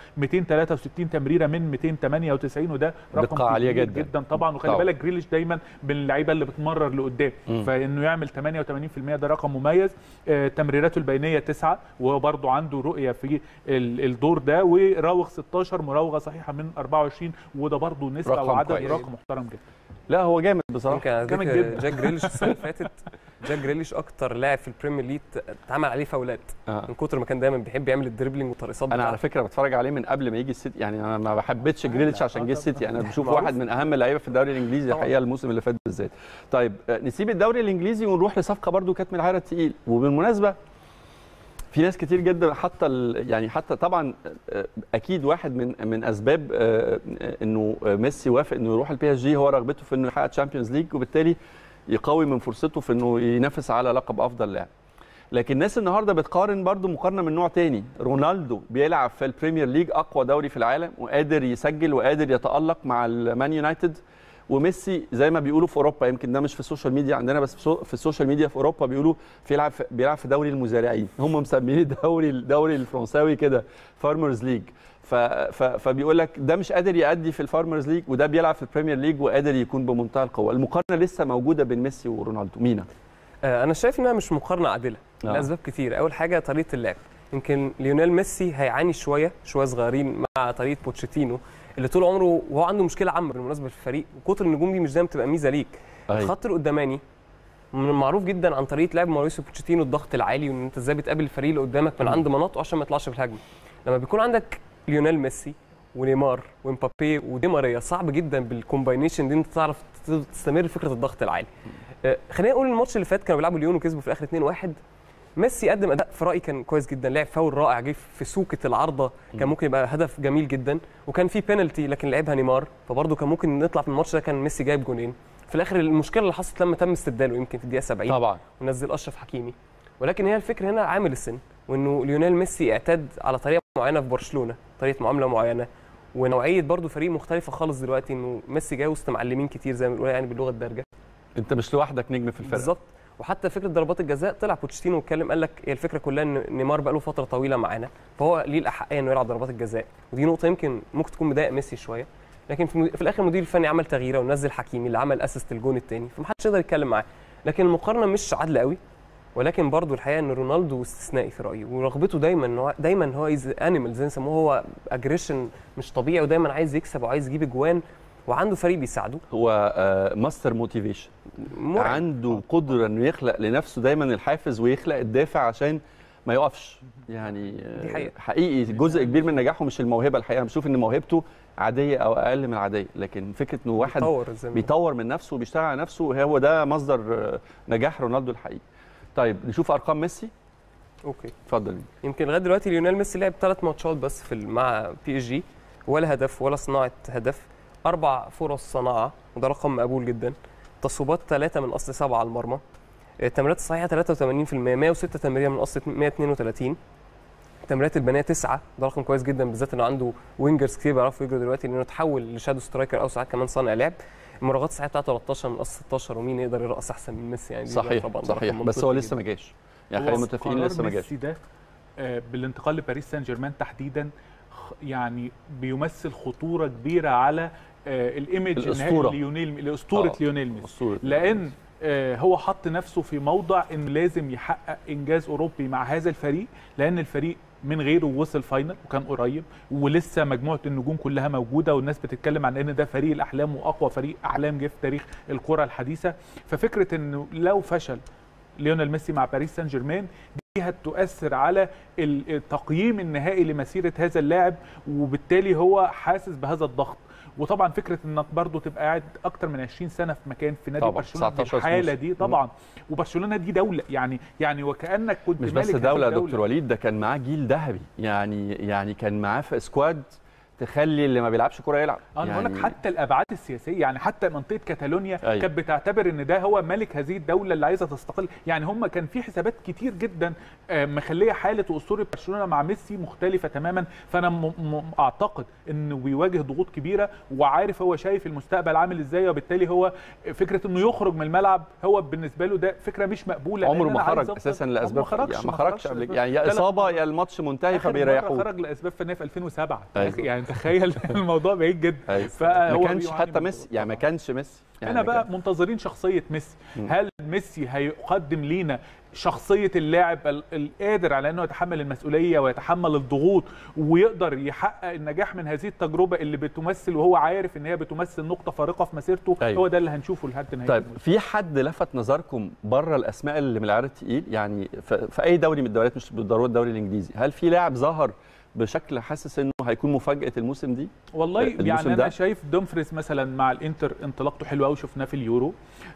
263 تمريره من 298 وده رقم دقة عالية كبير جدا. جدا طبعا وخلي طبعاً. بالك جريليش دايما من اللعيبه اللي بتمرر لقدام مم. فانه يعمل 88% ده رقم مميز آه، تمريراته البينيه تسعة وهو برضو عنده رؤيه في ال- الدور ده وراوغ 16 مراوغه صحيحه من 24 وده برضو نسبه رقم وعدد كويس. رقم محترم جدا لا هو جامد بصراحه يمكن على جامد ذكر جدا. جاك جريليش السنه اللي فاتت جاك جريليش اكتر لاعب في البريمير ليج اتعمل عليه فاولات آه. من كتر ما كان دايما بيحب يعمل الدريبلينج والترقصات انا على بتاعته. فكره بتفرج عليه من قبل ما يجي السيتي يعني انا ما بحبتش جريليتش عشان جه السيتي انا بشوف معروف. واحد من اهم اللعيبه في الدوري الانجليزي طبعاً. الحقيقه الموسم اللي فات بالذات طيب آه، نسيب الدوري الانجليزي ونروح لصفقه برضو كانت من العيار التقيل وبالمناسبه في ناس كتير جدا حتى ال- يعني حتى طبعا آه، اكيد واحد من من اسباب آه، انه ميسي وافق انه يروح البي اس جي هو رغبته في انه يحقق تشامبيونز ليج وبالتالي يقوي من فرصته في انه ينافس على لقب افضل لاعب لكن الناس النهارده بتقارن برضو مقارنه من نوع تاني رونالدو بيلعب في البريمير ليج اقوى دوري في العالم وقادر يسجل وقادر يتالق مع المان يونايتد وميسي زي ما بيقولوا في اوروبا يمكن ده مش في السوشيال ميديا عندنا بس في سو- في السوشيال ميديا في اوروبا بيقولوا بيلعب في بيلعب في دوري المزارعين هم مسمينه الدوري الدوري الفرنساوي كده فارمرز ليج ف ف فبيقول لك ده مش قادر يأدي في الفارمرز ليج وده بيلعب في البريمير ليج وقادر يكون بمنتهى القوه المقارنه لسه موجوده بين ميسي ورونالدو مينا آه، انا شايف انها مش مقارنه عادله آه. لاسباب كتير اول حاجه طريقه اللعب يمكن ليونيل ميسي هيعاني شويه شويه صغيرين مع طريقه بوتشيتينو اللي طول عمره وهو عنده مشكله عامه بالمناسبه في الفريق وكتر النجوم دي مش دايما بتبقى ميزه ليك أيوة. الخط القداماني من معروف جدا عن طريقه لعب ماوريسيو بوتشيتينو الضغط العالي وان انت ازاي بتقابل الفريق اللي قدامك من مم. عند مناطقه عشان ما يطلعش في الهجمه لما بيكون عندك ليونيل ميسي ونيمار ومبابي ودي ماريا صعب جدا بالكومباينيشن دي انت تعرف تستمر فكره الضغط العالي آه، خلينا نقول الماتش اللي فات كانوا بيلعبوا ليون وكسبوا في الاخر 2-1 ميسي قدم اداء في رايي كان كويس جدا لعب فاول رائع جه في سوكه العارضه كان ممكن يبقى هدف جميل جدا وكان في بينالتي لكن لعبها نيمار فبرضه كان ممكن نطلع في الماتش ده كان ميسي جايب جونين في الاخر المشكله اللي حصلت لما تم استبداله يمكن في الدقيقه 70 طبعا ونزل اشرف حكيمي ولكن هي الفكره هنا عامل السن وانه ليونيل ميسي اعتاد على طريقه معينه في برشلونه طريقه معامله معينه ونوعيه برضه فريق مختلفه خالص دلوقتي انه ميسي جاي وسط معلمين كتير زي ما بنقول يعني باللغه الدارجه انت مش لوحدك نجم في الفرقه بالظبط وحتى فكره ضربات الجزاء طلع بوتشيتينو واتكلم قال لك هي الفكره كلها ان نيمار بقى له فتره طويله معانا فهو ليه الاحقيه انه يلعب ضربات الجزاء ودي نقطه يمكن ممكن تكون مضايق ميسي شويه لكن في, في الاخر المدير الفني عمل تغييره ونزل حكيمي اللي عمل اسيست الجون الثاني فمحدش يقدر يتكلم معاه لكن المقارنه مش عادله قوي ولكن برضو الحقيقه ان رونالدو استثنائي في رايي ورغبته دايما ان هو دايما هو از انيمال زي ما يسموه هو اجريشن مش طبيعي ودايما عايز يكسب وعايز يجيب اجوان وعنده فريق بيساعده هو آه، ماستر موتيفيشن مرعب. عنده قدره انه يخلق لنفسه دايما الحافز ويخلق الدافع عشان ما يقفش يعني آه، دي حقيقة. حقيقي جزء كبير من نجاحه مش الموهبه الحقيقه انا بشوف ان موهبته عاديه او اقل من العاديه لكن فكره انه واحد بيتطور زي ما بيطور من نفسه وبيشتغل على نفسه هو ده مصدر آه، نجاح رونالدو الحقيقي طيب نشوف ارقام ميسي اوكي اتفضل يمكن لغايه دلوقتي ليونيل ميسي لعب ثلاث ماتشات بس في ال- مع بي اس جي ولا هدف ولا صناعه هدف اربع فرص صناعه وده رقم مقبول جدا تصويبات 3 من اصل 7 على المرمى التمريرات الصحيحه 83% 106 تمريره من اصل 132 التمريرات البنيه 9 ده رقم كويس جدا بالذات انه عنده وينجرز كتير بيعرفوا يجروا دلوقتي لانه تحول لشادو سترايكر او ساعات كمان صانع لعب المراوغات الصحيحه بتاعته 13 من اصل 16 ومين يقدر يرقص احسن من ميسي يعني دي صحيح طبعا ده صحيح رقم بس هو منطقي لسه ما جداً. جاش يعني هو خلينا متفقين قرار لسه ما جاش ميسي ده آه، بالانتقال لباريس سان جيرمان تحديدا خ- يعني بيمثل خطوره كبيره على آه، الايمج الأسطورة. النهائي ليونيل لاسطوره آه. ليونيل ميسي أسطورة. لان آه، هو حط نفسه في موضع ان لازم يحقق انجاز اوروبي مع هذا الفريق لان الفريق من غيره وصل فاينل وكان قريب ولسه مجموعه النجوم كلها موجوده والناس بتتكلم عن ان ده فريق الاحلام واقوى فريق احلام جه في تاريخ الكره الحديثه ففكره انه لو فشل ليونيل ميسي مع باريس سان جيرمان دي هتؤثر على ال- التقييم النهائي لمسيره هذا اللاعب وبالتالي هو حاسس بهذا الضغط وطبعا فكره انك برضو تبقى قاعد اكتر من 20 سنه في مكان في نادي طبعاً، برشلونه 19 بالحاله موسم. دي طبعا وبرشلونه دي دوله يعني يعني وكانك كنت مش مالك بس هذه دوله يا الدولة. دكتور وليد ده كان معاه جيل ذهبي يعني يعني كان معاه في سكواد تخلي اللي ما بيلعبش كوره يلعب انا بقول لك يعني حتى الابعاد السياسيه يعني حتى منطقه كاتالونيا أيوة. كانت بتعتبر ان ده هو ملك هذه الدوله اللي عايزه تستقل يعني هم كان في حسابات كتير جدا آه، مخليه حاله اسطوره برشلونه مع ميسي مختلفه تماما فانا م- م- اعتقد انه بيواجه ضغوط كبيره وعارف هو شايف المستقبل عامل ازاي وبالتالي هو فكره انه يخرج من الملعب هو بالنسبه له ده فكره مش مقبوله عمره لأن ما أنا عايز خرج أفضل- اساسا عمره لاسباب ما خرجش يعني ما خرجش قبل لأسباب- يعني يا ثلاث اصابه مرات. يا الماتش منتهي آخر مرة فبيريحوه خرج لاسباب فنيه في 2007 أيوة. يعني تخيل الموضوع بعيد جدا أيوة. فهو ما كانش بيعاني حتى من ميسي ضغوط يعني ما طبعاً. كانش ميسي يعني هنا ما بقى كان- منتظرين شخصيه ميسي مم. هل ميسي هيقدم لينا شخصيه اللاعب ال- القادر على انه يتحمل المسؤوليه ويتحمل الضغوط ويقدر يحقق النجاح من هذه التجربه اللي بتمثل وهو عارف ان هي بتمثل نقطه فارقه في مسيرته أيوة. هو ده اللي هنشوفه لحد نهايه طيب الموسم. في حد لفت نظركم بره الاسماء اللي من العيار التقيل يعني في, في اي دوري من الدوريات مش بالضروره الدوري الانجليزي هل في لاعب ظهر بشكل حاسس انه هيكون مفاجاه الموسم دي والله الموسم يعني انا ده؟ شايف دومفريز مثلا مع الانتر انطلاقته حلوه قوي شفناه في اليورو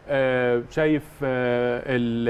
آه شايف آه ال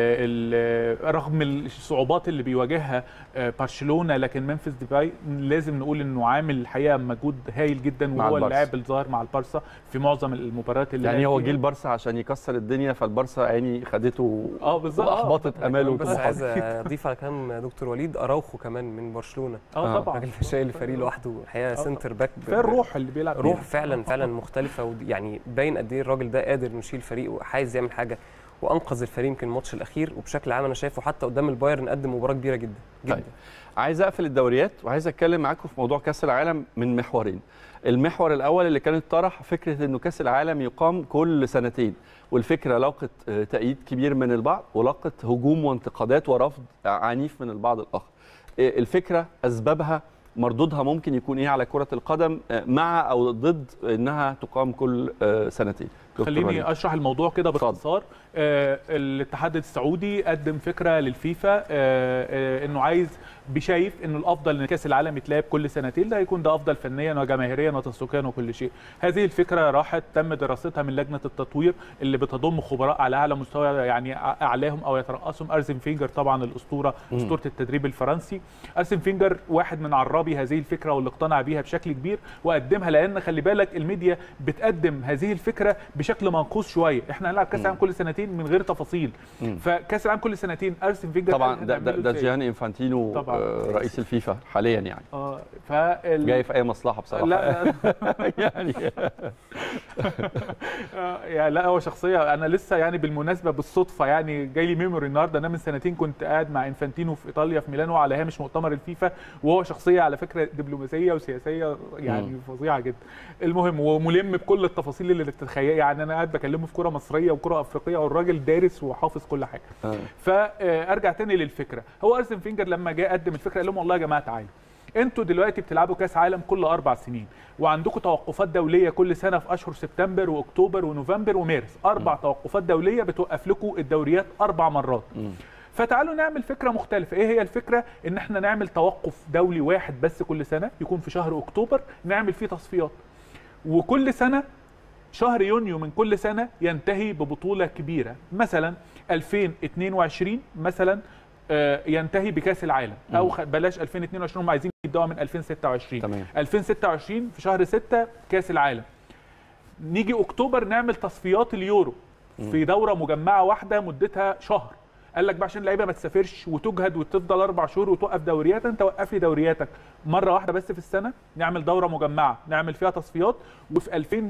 ال رغم الصعوبات اللي بيواجهها آه برشلونه لكن منفذ ديباي لازم نقول انه عامل الحقيقه مجهود هايل جدا مع وهو البارسا. اللاعب الظاهر مع البارسا في معظم المباريات اللي يعني لعب هو فيها. جه البارسا عشان يكسر الدنيا فالبارسا يعني خدته اه بالظبط آه. واحبطت اماله بس وطموحاته عايز اضيف على كلام دكتور وليد اراوخو كمان من برشلونه اه آه. طبعا الراجل شايل الفريق لوحده الحقيقه آه. سنتر باك ب- كفايه الروح اللي بيلعب روح بيها. فعلا آه. فعلا مختلفه ودي- يعني باين قد ايه الراجل ده قادر انه يشيل فريق وعايز يعمل حاجه وانقذ الفريق يمكن الماتش الاخير وبشكل عام انا شايفه حتى قدام البايرن قدم مباراه كبيره جدا جدا طيب. عايز اقفل الدوريات وعايز اتكلم معاكم في موضوع كاس العالم من محورين المحور الاول اللي كانت طرح فكره انه كاس العالم يقام كل سنتين والفكره لاقت آه، تأييد كبير من البعض ولاقت هجوم وانتقادات ورفض عنيف من البعض الاخر آه، الفكره اسبابها مردودها ممكن يكون ايه على كره القدم آه، مع او ضد انها تقام كل آه، سنتين دكتور وليد. خليني اشرح الموضوع كده اتفضل. باختصار آه الاتحاد السعودي قدم فكره للفيفا آه آه انه عايز بشايف انه الافضل ان كاس العالم يتلعب كل سنتين ده هيكون ده افضل فنيا وجماهيريا وتسويقيا وكل شيء هذه الفكره راحت تم دراستها من لجنه التطوير اللي بتضم خبراء على اعلى مستوى يعني أع- اعلاهم او يترأسهم ارسن فينجر طبعا الاسطوره مم. اسطوره التدريب الفرنسي ارسن فينجر واحد من عرابي هذه الفكره واللي اقتنع بيها بشكل كبير وقدمها لان خلي بالك الميديا بتقدم هذه الفكره بشكل منقوص شويه احنا هنلعب كاس مم. العالم كل سنتين من غير تفاصيل مم. فكاس العالم كل سنتين ارسن فينجر طبعا قال ده, ده, هنعمله ده إزاي؟ جياني انفانتينو طبعاً. آه، رئيس الفيفا حاليا يعني اه فال... جاي في اي مصلحه بصراحه لا لا يعني آه، يعني لا هو شخصيه انا لسه يعني بالمناسبه بالصدفه يعني جاي لي ميموري النهارده انا من سنتين كنت قاعد مع انفانتينو في ايطاليا في ميلانو على هامش مؤتمر الفيفا وهو شخصيه على فكره دبلوماسيه وسياسيه يعني مم. فظيعه جدا المهم وملم بكل التفاصيل اللي تتخيل يعني انا قاعد بكلمه في كره مصريه وكره افريقيه والراجل دارس وحافظ كل حاجه آه. فارجع تاني للفكره هو ارسن فينجر لما جه قدم الفكره قال لهم والله يا جماعه تعالوا انتوا دلوقتي بتلعبوا كاس عالم كل اربع سنين وعندكم توقفات دوليه كل سنه في اشهر سبتمبر واكتوبر ونوفمبر ومارس اربع توقفات دوليه بتوقف لكم الدوريات اربع مرات مم. فتعالوا نعمل فكره مختلفه ايه هي الفكره ان احنا نعمل توقف دولي واحد بس كل سنه يكون في شهر اكتوبر نعمل فيه تصفيات وكل سنه شهر يونيو من كل سنه ينتهي ببطوله كبيره مثلا 2022 مثلا آه، ينتهي بكاس العالم او مم. خ- بلاش 2022 هم عايزين يبداوا من 2026 تمام 2026 في شهر 6 كاس العالم نيجي اكتوبر نعمل تصفيات اليورو في دوره مجمعه واحده مدتها شهر قال لك بقى عشان اللعيبه ما تسافرش وتجهد وتفضل اربع شهور وتوقف دوريات انت وقف لي دورياتك مره واحده بس في السنه نعمل دوره مجمعه نعمل فيها تصفيات وفي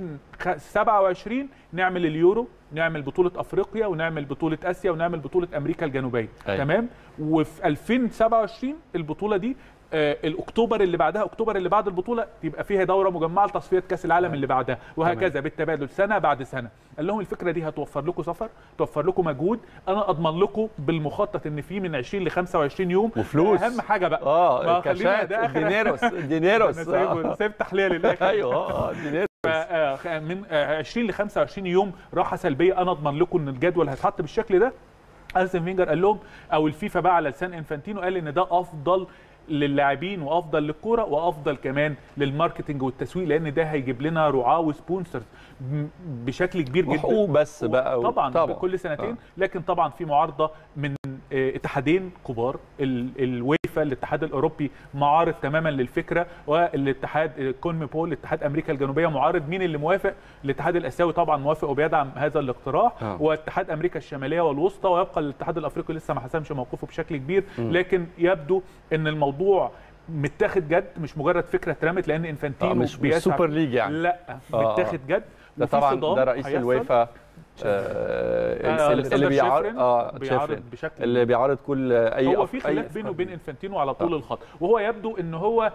2027 نعمل اليورو نعمل بطوله افريقيا ونعمل بطوله اسيا ونعمل بطوله امريكا الجنوبيه أيوة. تمام وفي 2027 البطوله دي آه الاكتوبر اللي بعدها اكتوبر اللي بعد البطوله يبقى فيها دوره مجمعه لتصفيه كاس العالم اللي بعدها وهكذا بالتبادل سنه بعد سنه قال لهم الفكره دي هتوفر لكم سفر توفر لكم مجهود انا اضمن لكم بالمخطط ان في من 20 ل 25 يوم وفلوس. اهم حاجه بقى اه ما خلينا الكاشات ده آخر- دينيروس دينيروس انا سايب آه. سايب تحليه للاخر ايوه اه دينيروس آه، خ- من آه، 20 ل 25 يوم راحه سلبيه انا اضمن لكم ان الجدول هيتحط بالشكل ده ارسن فينجر قال لهم او الفيفا بقى على لسان انفانتينو قال ان ده افضل للاعبين وافضل للكوره وافضل كمان للماركتنج والتسويق لان ده هيجيب لنا رعاه وسبونسرز م- بشكل كبير جدا وحقوق بس بقى و- طبعا, طبعاً. طبعا كل سنتين آه. آه. لكن طبعا في معارضه من آه، اتحادين كبار ال- الويفا الاتحاد الاوروبي معارض تماما للفكره والاتحاد الكونميبول الاتحاد امريكا الجنوبيه معارض مين اللي موافق الاتحاد الاسيوي طبعا موافق وبيدعم هذا الاقتراح آه. واتحاد امريكا الشماليه والوسطى ويبقى الاتحاد الافريقي لسه ما حسمش موقفه بشكل كبير لكن يبدو ان الموضوع متاخد جد مش مجرد فكره اترمت لان انفانتينو آه، مش مش بيسعى- سوبر ليج يعني لا آه. متاخد جد ده وفي طبعا صدام ده رئيس هيحصل. الويفا آه، آه الأستاذ اللي بيعارض شيفرين اه بيعارض شيفرين. بشكل اللي بيعارض كل اي هو أف- في أي خلاف بينه وبين انفانتينو على طول الخط وهو يبدو ان هو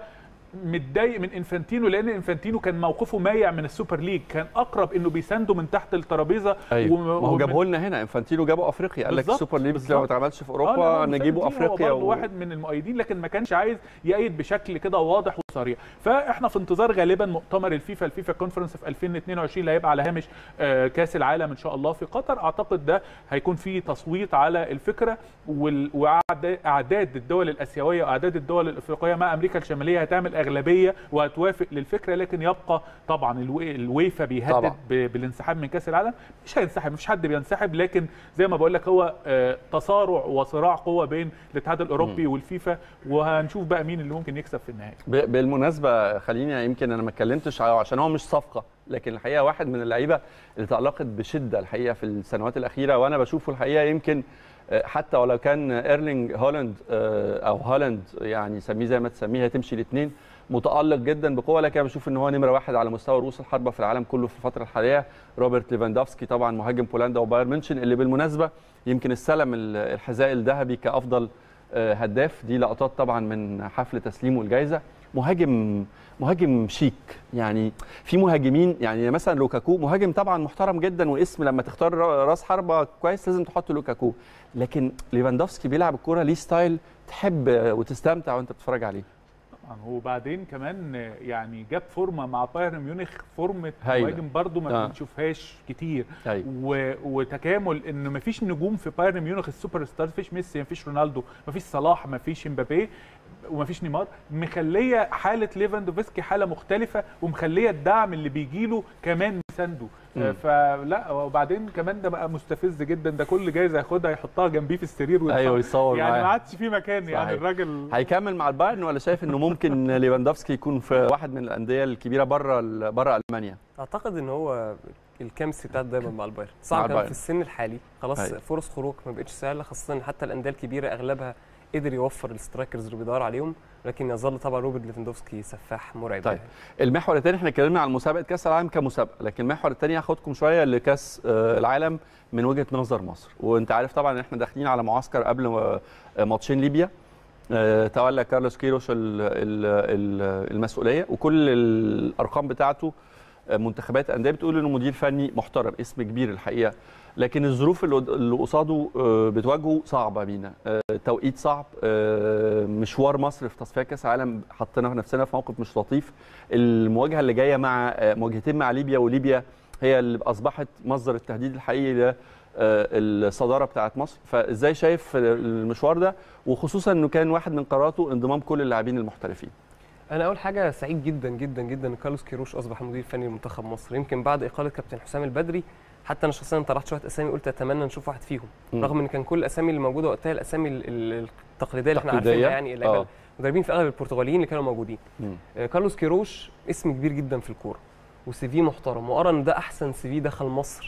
متضايق من انفانتينو لان انفانتينو كان موقفه مايع من السوبر ليج كان اقرب انه بيسانده من تحت الترابيزه ايوه وم- ما هو ومن- جابه لنا هنا انفانتينو جابه افريقيا قال لك بالظبط، السوبر ليج بالظبط. لو ما اتعملش في آه، لا، اوروبا هو نجيبه انفانتينو افريقيا هو برضه و... واحد من المؤيدين لكن ما كانش عايز يأيد بشكل كده واضح وصريح فاحنا في انتظار غالبا مؤتمر الفيفا الفيفا كونفرنس في 2022 اللي هيبقى على هامش آه، كاس العالم ان شاء الله في قطر اعتقد ده هيكون فيه تصويت على الفكره وال- وأعدا- اعداد الدول الاسيويه واعداد الدول الافريقيه مع امريكا الشماليه هتعمل اغلبيه وهتوافق للفكره لكن يبقى طبعا الوي- الويفا بيهدد طبعا. ب- بالانسحاب من كاس العالم مش هينسحب مش حد بينسحب لكن زي ما بقول لك هو آه، تصارع وصراع قوه بين الاتحاد الاوروبي والفيفا وهنشوف بقى مين اللي ممكن يكسب في النهايه ب- بالمناسبه خليني يمكن انا ما اتكلمتش ع- عشان هو مش صفقه لكن الحقيقه واحد من اللعيبه اللي تالقت بشده الحقيقه في السنوات الاخيره وانا بشوفه الحقيقه يمكن آه، حتى ولو كان ايرلينج هولاند آه، او هولاند يعني سميه زي ما تسميه هتمشي الاثنين متالق جدا بقوه لكن انا بشوف ان هو نمره واحد على مستوى رؤوس الحربه في العالم كله في الفتره الحاليه روبرت ليفاندوفسكي طبعا مهاجم بولندا وبايرن ميونشن اللي بالمناسبه يمكن استلم ال- الحذاء الذهبي كافضل آه، هداف دي لقطات طبعا من حفل تسليمه الجائزه مهاجم مهاجم شيك يعني في مهاجمين يعني مثلا لوكاكو مهاجم طبعا محترم جدا واسم لما تختار راس حربه كويس لازم تحط لوكاكو لكن ليفاندوفسكي بيلعب الكوره ليه ستايل تحب وتستمتع وانت بتتفرج عليه طبعا وبعدين كمان يعني جاب فورمه مع بايرن ميونخ فورمه هايلة. مهاجم برضو ما آه. بنشوفهاش كتير ايوه و... وتكامل ان ما فيش نجوم في بايرن ميونخ السوبر ستار ما فيش ميسي ما فيش رونالدو ما فيش صلاح ما فيش امبابي وما فيش نيمار مخليه حاله ليفاندوفسكي حاله مختلفه ومخليه الدعم اللي بيجي له كمان مسانده مم. آه، فلا وبعدين كمان ده بقى مستفز جدا ده كل جايزه ياخدها يحطها جنبيه في السرير ويتصور. ايوه يصور يعني ما معاه عادش في مكان يعني صحيح. الراجل هيكمل مع البايرن ولا شايف انه ممكن ليفاندوفسكي يكون في واحد من الانديه الكبيره بره بره المانيا اعتقد ان هو الكيمستري بتاعته دايما مع البايرن مع صعب كمان البايرن. في السن الحالي خلاص أيوة. فرص خروج ما بقتش سهله خاصه إن حتى الانديه الكبيره اغلبها قدر يوفر السترايكرز اللي بيدور عليهم لكن يظل طبعا روبرت ليفاندوفسكي سفاح مرعب طيب. يعني. المحور الثاني احنا اتكلمنا عن مسابقه كاس العالم كمسابقه لكن المحور الثاني هاخدكم شويه لكاس آه، العالم من وجهه نظر مصر وانت عارف طبعا ان احنا داخلين على معسكر قبل آه، ماتشين ليبيا آه، تولى كارلوس كيروش ال- ال- ال- المسؤوليه وكل الارقام بتاعته آه، منتخبات انديه بتقول انه مدير فني محترم اسم كبير الحقيقه لكن الظروف اللي اللي قصاده آه، بتواجهه صعبه بينا آه، توقيت صعب آه، مشوار مصر في تصفيات كاس العالم حطينا نفسنا في موقف مش لطيف المواجهه اللي جايه مع آه، مواجهتين مع ليبيا وليبيا هي اللي اصبحت مصدر التهديد الحقيقي ل آه، الصداره بتاعت مصر فازاي شايف المشوار ده وخصوصا انه كان واحد من قراراته انضمام كل اللاعبين المحترفين انا اول حاجه سعيد جدا جدا جدا ان كارلوس كيروش اصبح مدير فني لمنتخب مصر يمكن بعد اقاله كابتن حسام البدري حتى انا شخصيا طرحت شويه اسامي قلت اتمنى نشوف واحد فيهم مم. رغم ان كان كل الاسامي اللي موجوده وقتها الاسامي ال- ال- التقليديه اللي احنا تقليدية؟ عارفينها يعني اللعيبه آه. المدربين في اغلب البرتغاليين اللي كانوا موجودين مم. آه، كارلوس كيروش اسم كبير جدا في الكوره وسي في محترم وارى ان ده احسن سي في دخل مصر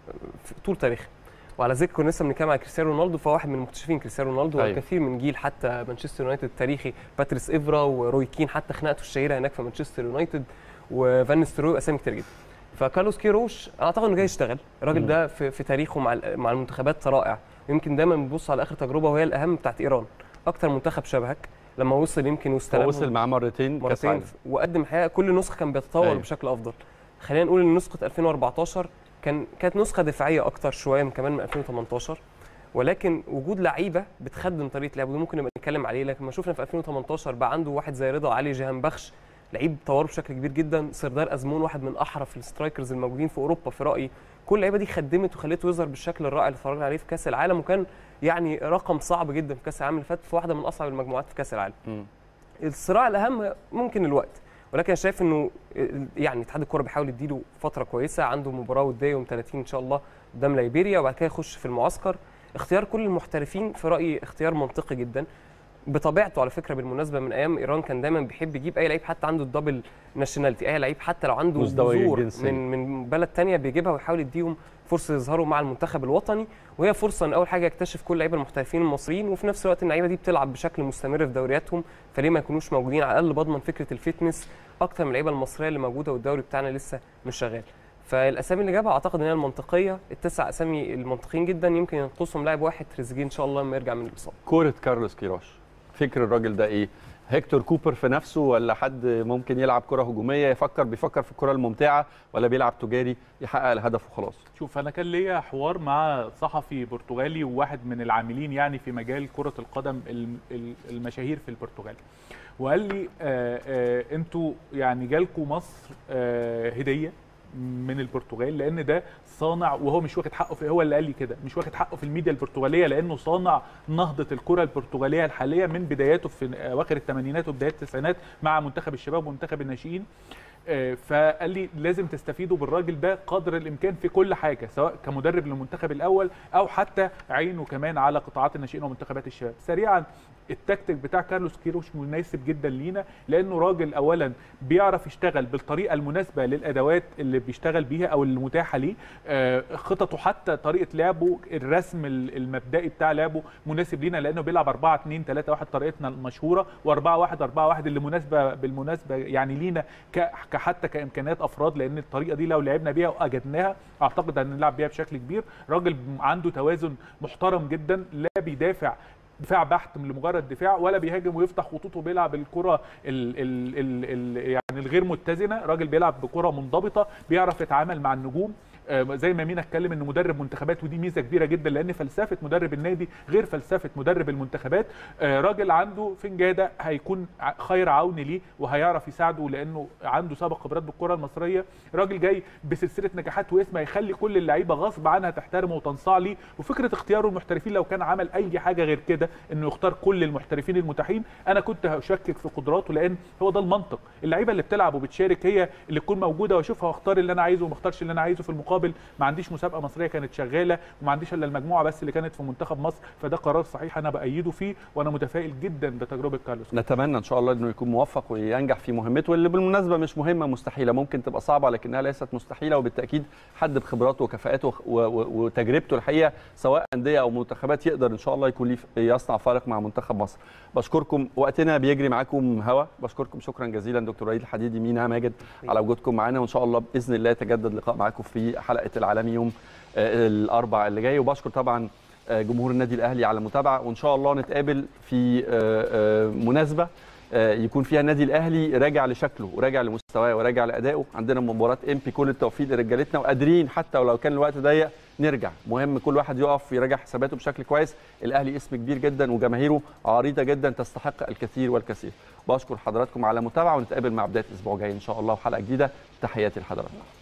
في طول تاريخه وعلى ذكر كنا لسه بنتكلم على كريستيانو رونالدو فهو واحد من مكتشفين كريستيانو رونالدو أيوة. وكثير من جيل حتى مانشستر يونايتد التاريخي باتريس ايفرا وروي كين حتى خناقته الشهيره هناك في مانشستر يونايتد وفان نيستروي اسامي كتير جدا فكارلوس كيروش اعتقد انه جاي يشتغل الراجل مم. ده في, في تاريخه مع ال- مع المنتخبات رائع يمكن دايما بنبص على اخر تجربه وهي الاهم بتاعت ايران اكتر منتخب شبهك لما وصل يمكن هو واستلم وصل معاه مرتين كاس مرتين عالم وقدم الحقيقه كل نسخه كان بيتطور أيوة. أيوه. بشكل افضل خلينا نقول ان نسخه 2014 كان كانت نسخه دفاعيه اكتر شويه من كمان من 2018 ولكن وجود لعيبه بتخدم طريقه لعبه ممكن نبقى نتكلم عليه لكن ما شفنا في 2018 بقى عنده واحد زي رضا علي جيهان بخش لعيب طوره بشكل كبير جدا سردار ازمون واحد من احرف السترايكرز الموجودين في اوروبا في رايي كل اللعيبه دي خدمت وخلته يظهر بالشكل الرائع اللي اتفرجنا عليه في كاس العالم وكان يعني رقم صعب جدا في كاس العالم اللي فات في واحده من اصعب المجموعات في كاس العالم مم. الصراع الاهم ممكن الوقت ولكن أنا شايف انه يعني اتحاد الكوره بيحاول يديله فتره كويسه عنده مباراه وديه يوم 30 ان شاء الله قدام ليبيريا وبعد كده يخش في المعسكر اختيار كل المحترفين في رايي اختيار منطقي جدا بطبيعته على فكره بالمناسبه من ايام ايران كان دايما بيحب يجيب اي لعيب حتى عنده الدبل ناشوناليتي اي لعيب حتى لو عنده مزدوج جذور الجنسية. من من بلد تانية بيجيبها ويحاول يديهم فرصه يظهروا مع المنتخب الوطني وهي فرصه ان اول حاجه يكتشف كل اللعيبه المحترفين المصريين وفي نفس الوقت اللعيبه دي بتلعب بشكل مستمر في دورياتهم فليه ما يكونوش موجودين على الاقل بضمن فكره الفيتنس اكتر من اللعيبه المصريه اللي موجوده والدوري بتاعنا لسه مش شغال فالاسامي اللي جابها اعتقد ان هي المنطقيه التسع اسامي المنطقيين جدا يمكن ينقصهم لاعب واحد تريزيجيه ان شاء الله لما يرجع من الاصابه كوره كارلوس كيروش فكر الراجل ده ايه هيكتور كوبر في نفسه ولا حد ممكن يلعب كره هجوميه يفكر بيفكر في الكره الممتعه ولا بيلعب تجاري يحقق الهدف وخلاص شوف انا كان ليا حوار مع صحفي برتغالي وواحد من العاملين يعني في مجال كره القدم الم- ال- المشاهير في البرتغال وقال لي آه آه انتوا يعني جالكوا مصر آه هديه من البرتغال لان ده صانع وهو مش واخد حقه في هو اللي قال لي كده مش واخد حقه في الميديا البرتغاليه لانه صانع نهضه الكره البرتغاليه الحاليه من بداياته في اواخر الثمانينات وبدايات التسعينات مع منتخب الشباب ومنتخب الناشئين آه، فقال لي لازم تستفيدوا بالراجل ده قدر الامكان في كل حاجه سواء كمدرب للمنتخب الاول او حتى عينه كمان على قطاعات الناشئين ومنتخبات الشباب سريعا التكتيك بتاع كارلوس كيروش مناسب جدا لينا لانه راجل اولا بيعرف يشتغل بالطريقه المناسبه للادوات اللي بيشتغل بيها او المتاحه ليه آه، خططه حتى طريقه لعبه الرسم ال- المبدئي بتاع لعبه مناسب لينا لانه بيلعب 4 2 3 1 طريقتنا المشهوره و4 1 4 1 اللي مناسبه بالمناسبه يعني لينا ك- كحتى كامكانيات افراد لان الطريقه دي لو لعبنا بيها واجدناها اعتقد هنلعب بيها بشكل كبير راجل عنده توازن محترم جدا لا بيدافع دفاع بحت لمجرد دفاع ولا بيهاجم ويفتح خطوطه وبيلعب الكره ال ال ال ال يعني الغير متزنه راجل بيلعب بكره منضبطه بيعرف يتعامل مع النجوم آه، زي ما مينا اتكلم انه مدرب منتخبات ودي ميزه كبيره جدا لان فلسفه مدرب النادي غير فلسفه مدرب المنتخبات آه، راجل عنده فنجاده هيكون ع- خير عون ليه وهيعرف يساعده لانه عنده سابق خبرات بالكره المصريه راجل جاي بسلسله نجاحات واسم هيخلي كل اللعيبه غصب عنها تحترمه وتنصاع ليه وفكره اختياره المحترفين لو كان عمل اي حاجه غير كده انه يختار كل المحترفين المتاحين انا كنت هشكك في قدراته لان هو ده المنطق اللعيبه اللي بتلعب وبتشارك هي اللي تكون موجوده واشوفها واختار اللي انا عايزه وما اختارش اللي انا عايزه في المقابل ما عنديش مسابقه مصريه كانت شغاله وما عنديش الا المجموعه بس اللي كانت في منتخب مصر فده قرار صحيح انا بايده فيه وانا متفائل جدا بتجربه كارلوس نتمنى ان شاء الله انه يكون موفق وينجح في مهمته اللي بالمناسبه مش مهمه مستحيله ممكن تبقى صعبه لكنها ليست مستحيله وبالتاكيد حد بخبراته وكفاءاته وخ- و- و- وتجربته الحقيقه سواء انديه او منتخبات يقدر ان شاء الله يكون ليه يصنع فارق مع منتخب مصر بشكركم وقتنا بيجري معاكم هوا بشكركم شكرا جزيلا دكتور وليد الحديدي مينا ماجد على وجودكم معانا وان شاء الله باذن الله يتجدد لقاء معاكم في حلقه العالمي يوم آه، الاربع اللي جاي وبشكر طبعا آه، جمهور النادي الاهلي على المتابعه وان شاء الله نتقابل في آه، آه، مناسبه آه، يكون فيها النادي الاهلي راجع لشكله وراجع لمستواه وراجع لادائه عندنا مباراه امبي كل التوفيق لرجالتنا وقادرين حتى ولو كان الوقت ضيق نرجع مهم كل واحد يقف ويراجع حساباته بشكل كويس الاهلي اسم كبير جدا وجماهيره عريضه جدا تستحق الكثير والكثير بشكر حضراتكم على المتابعه ونتقابل مع بدايه الاسبوع الجاي ان شاء الله وحلقه جديده تحياتي لحضراتكم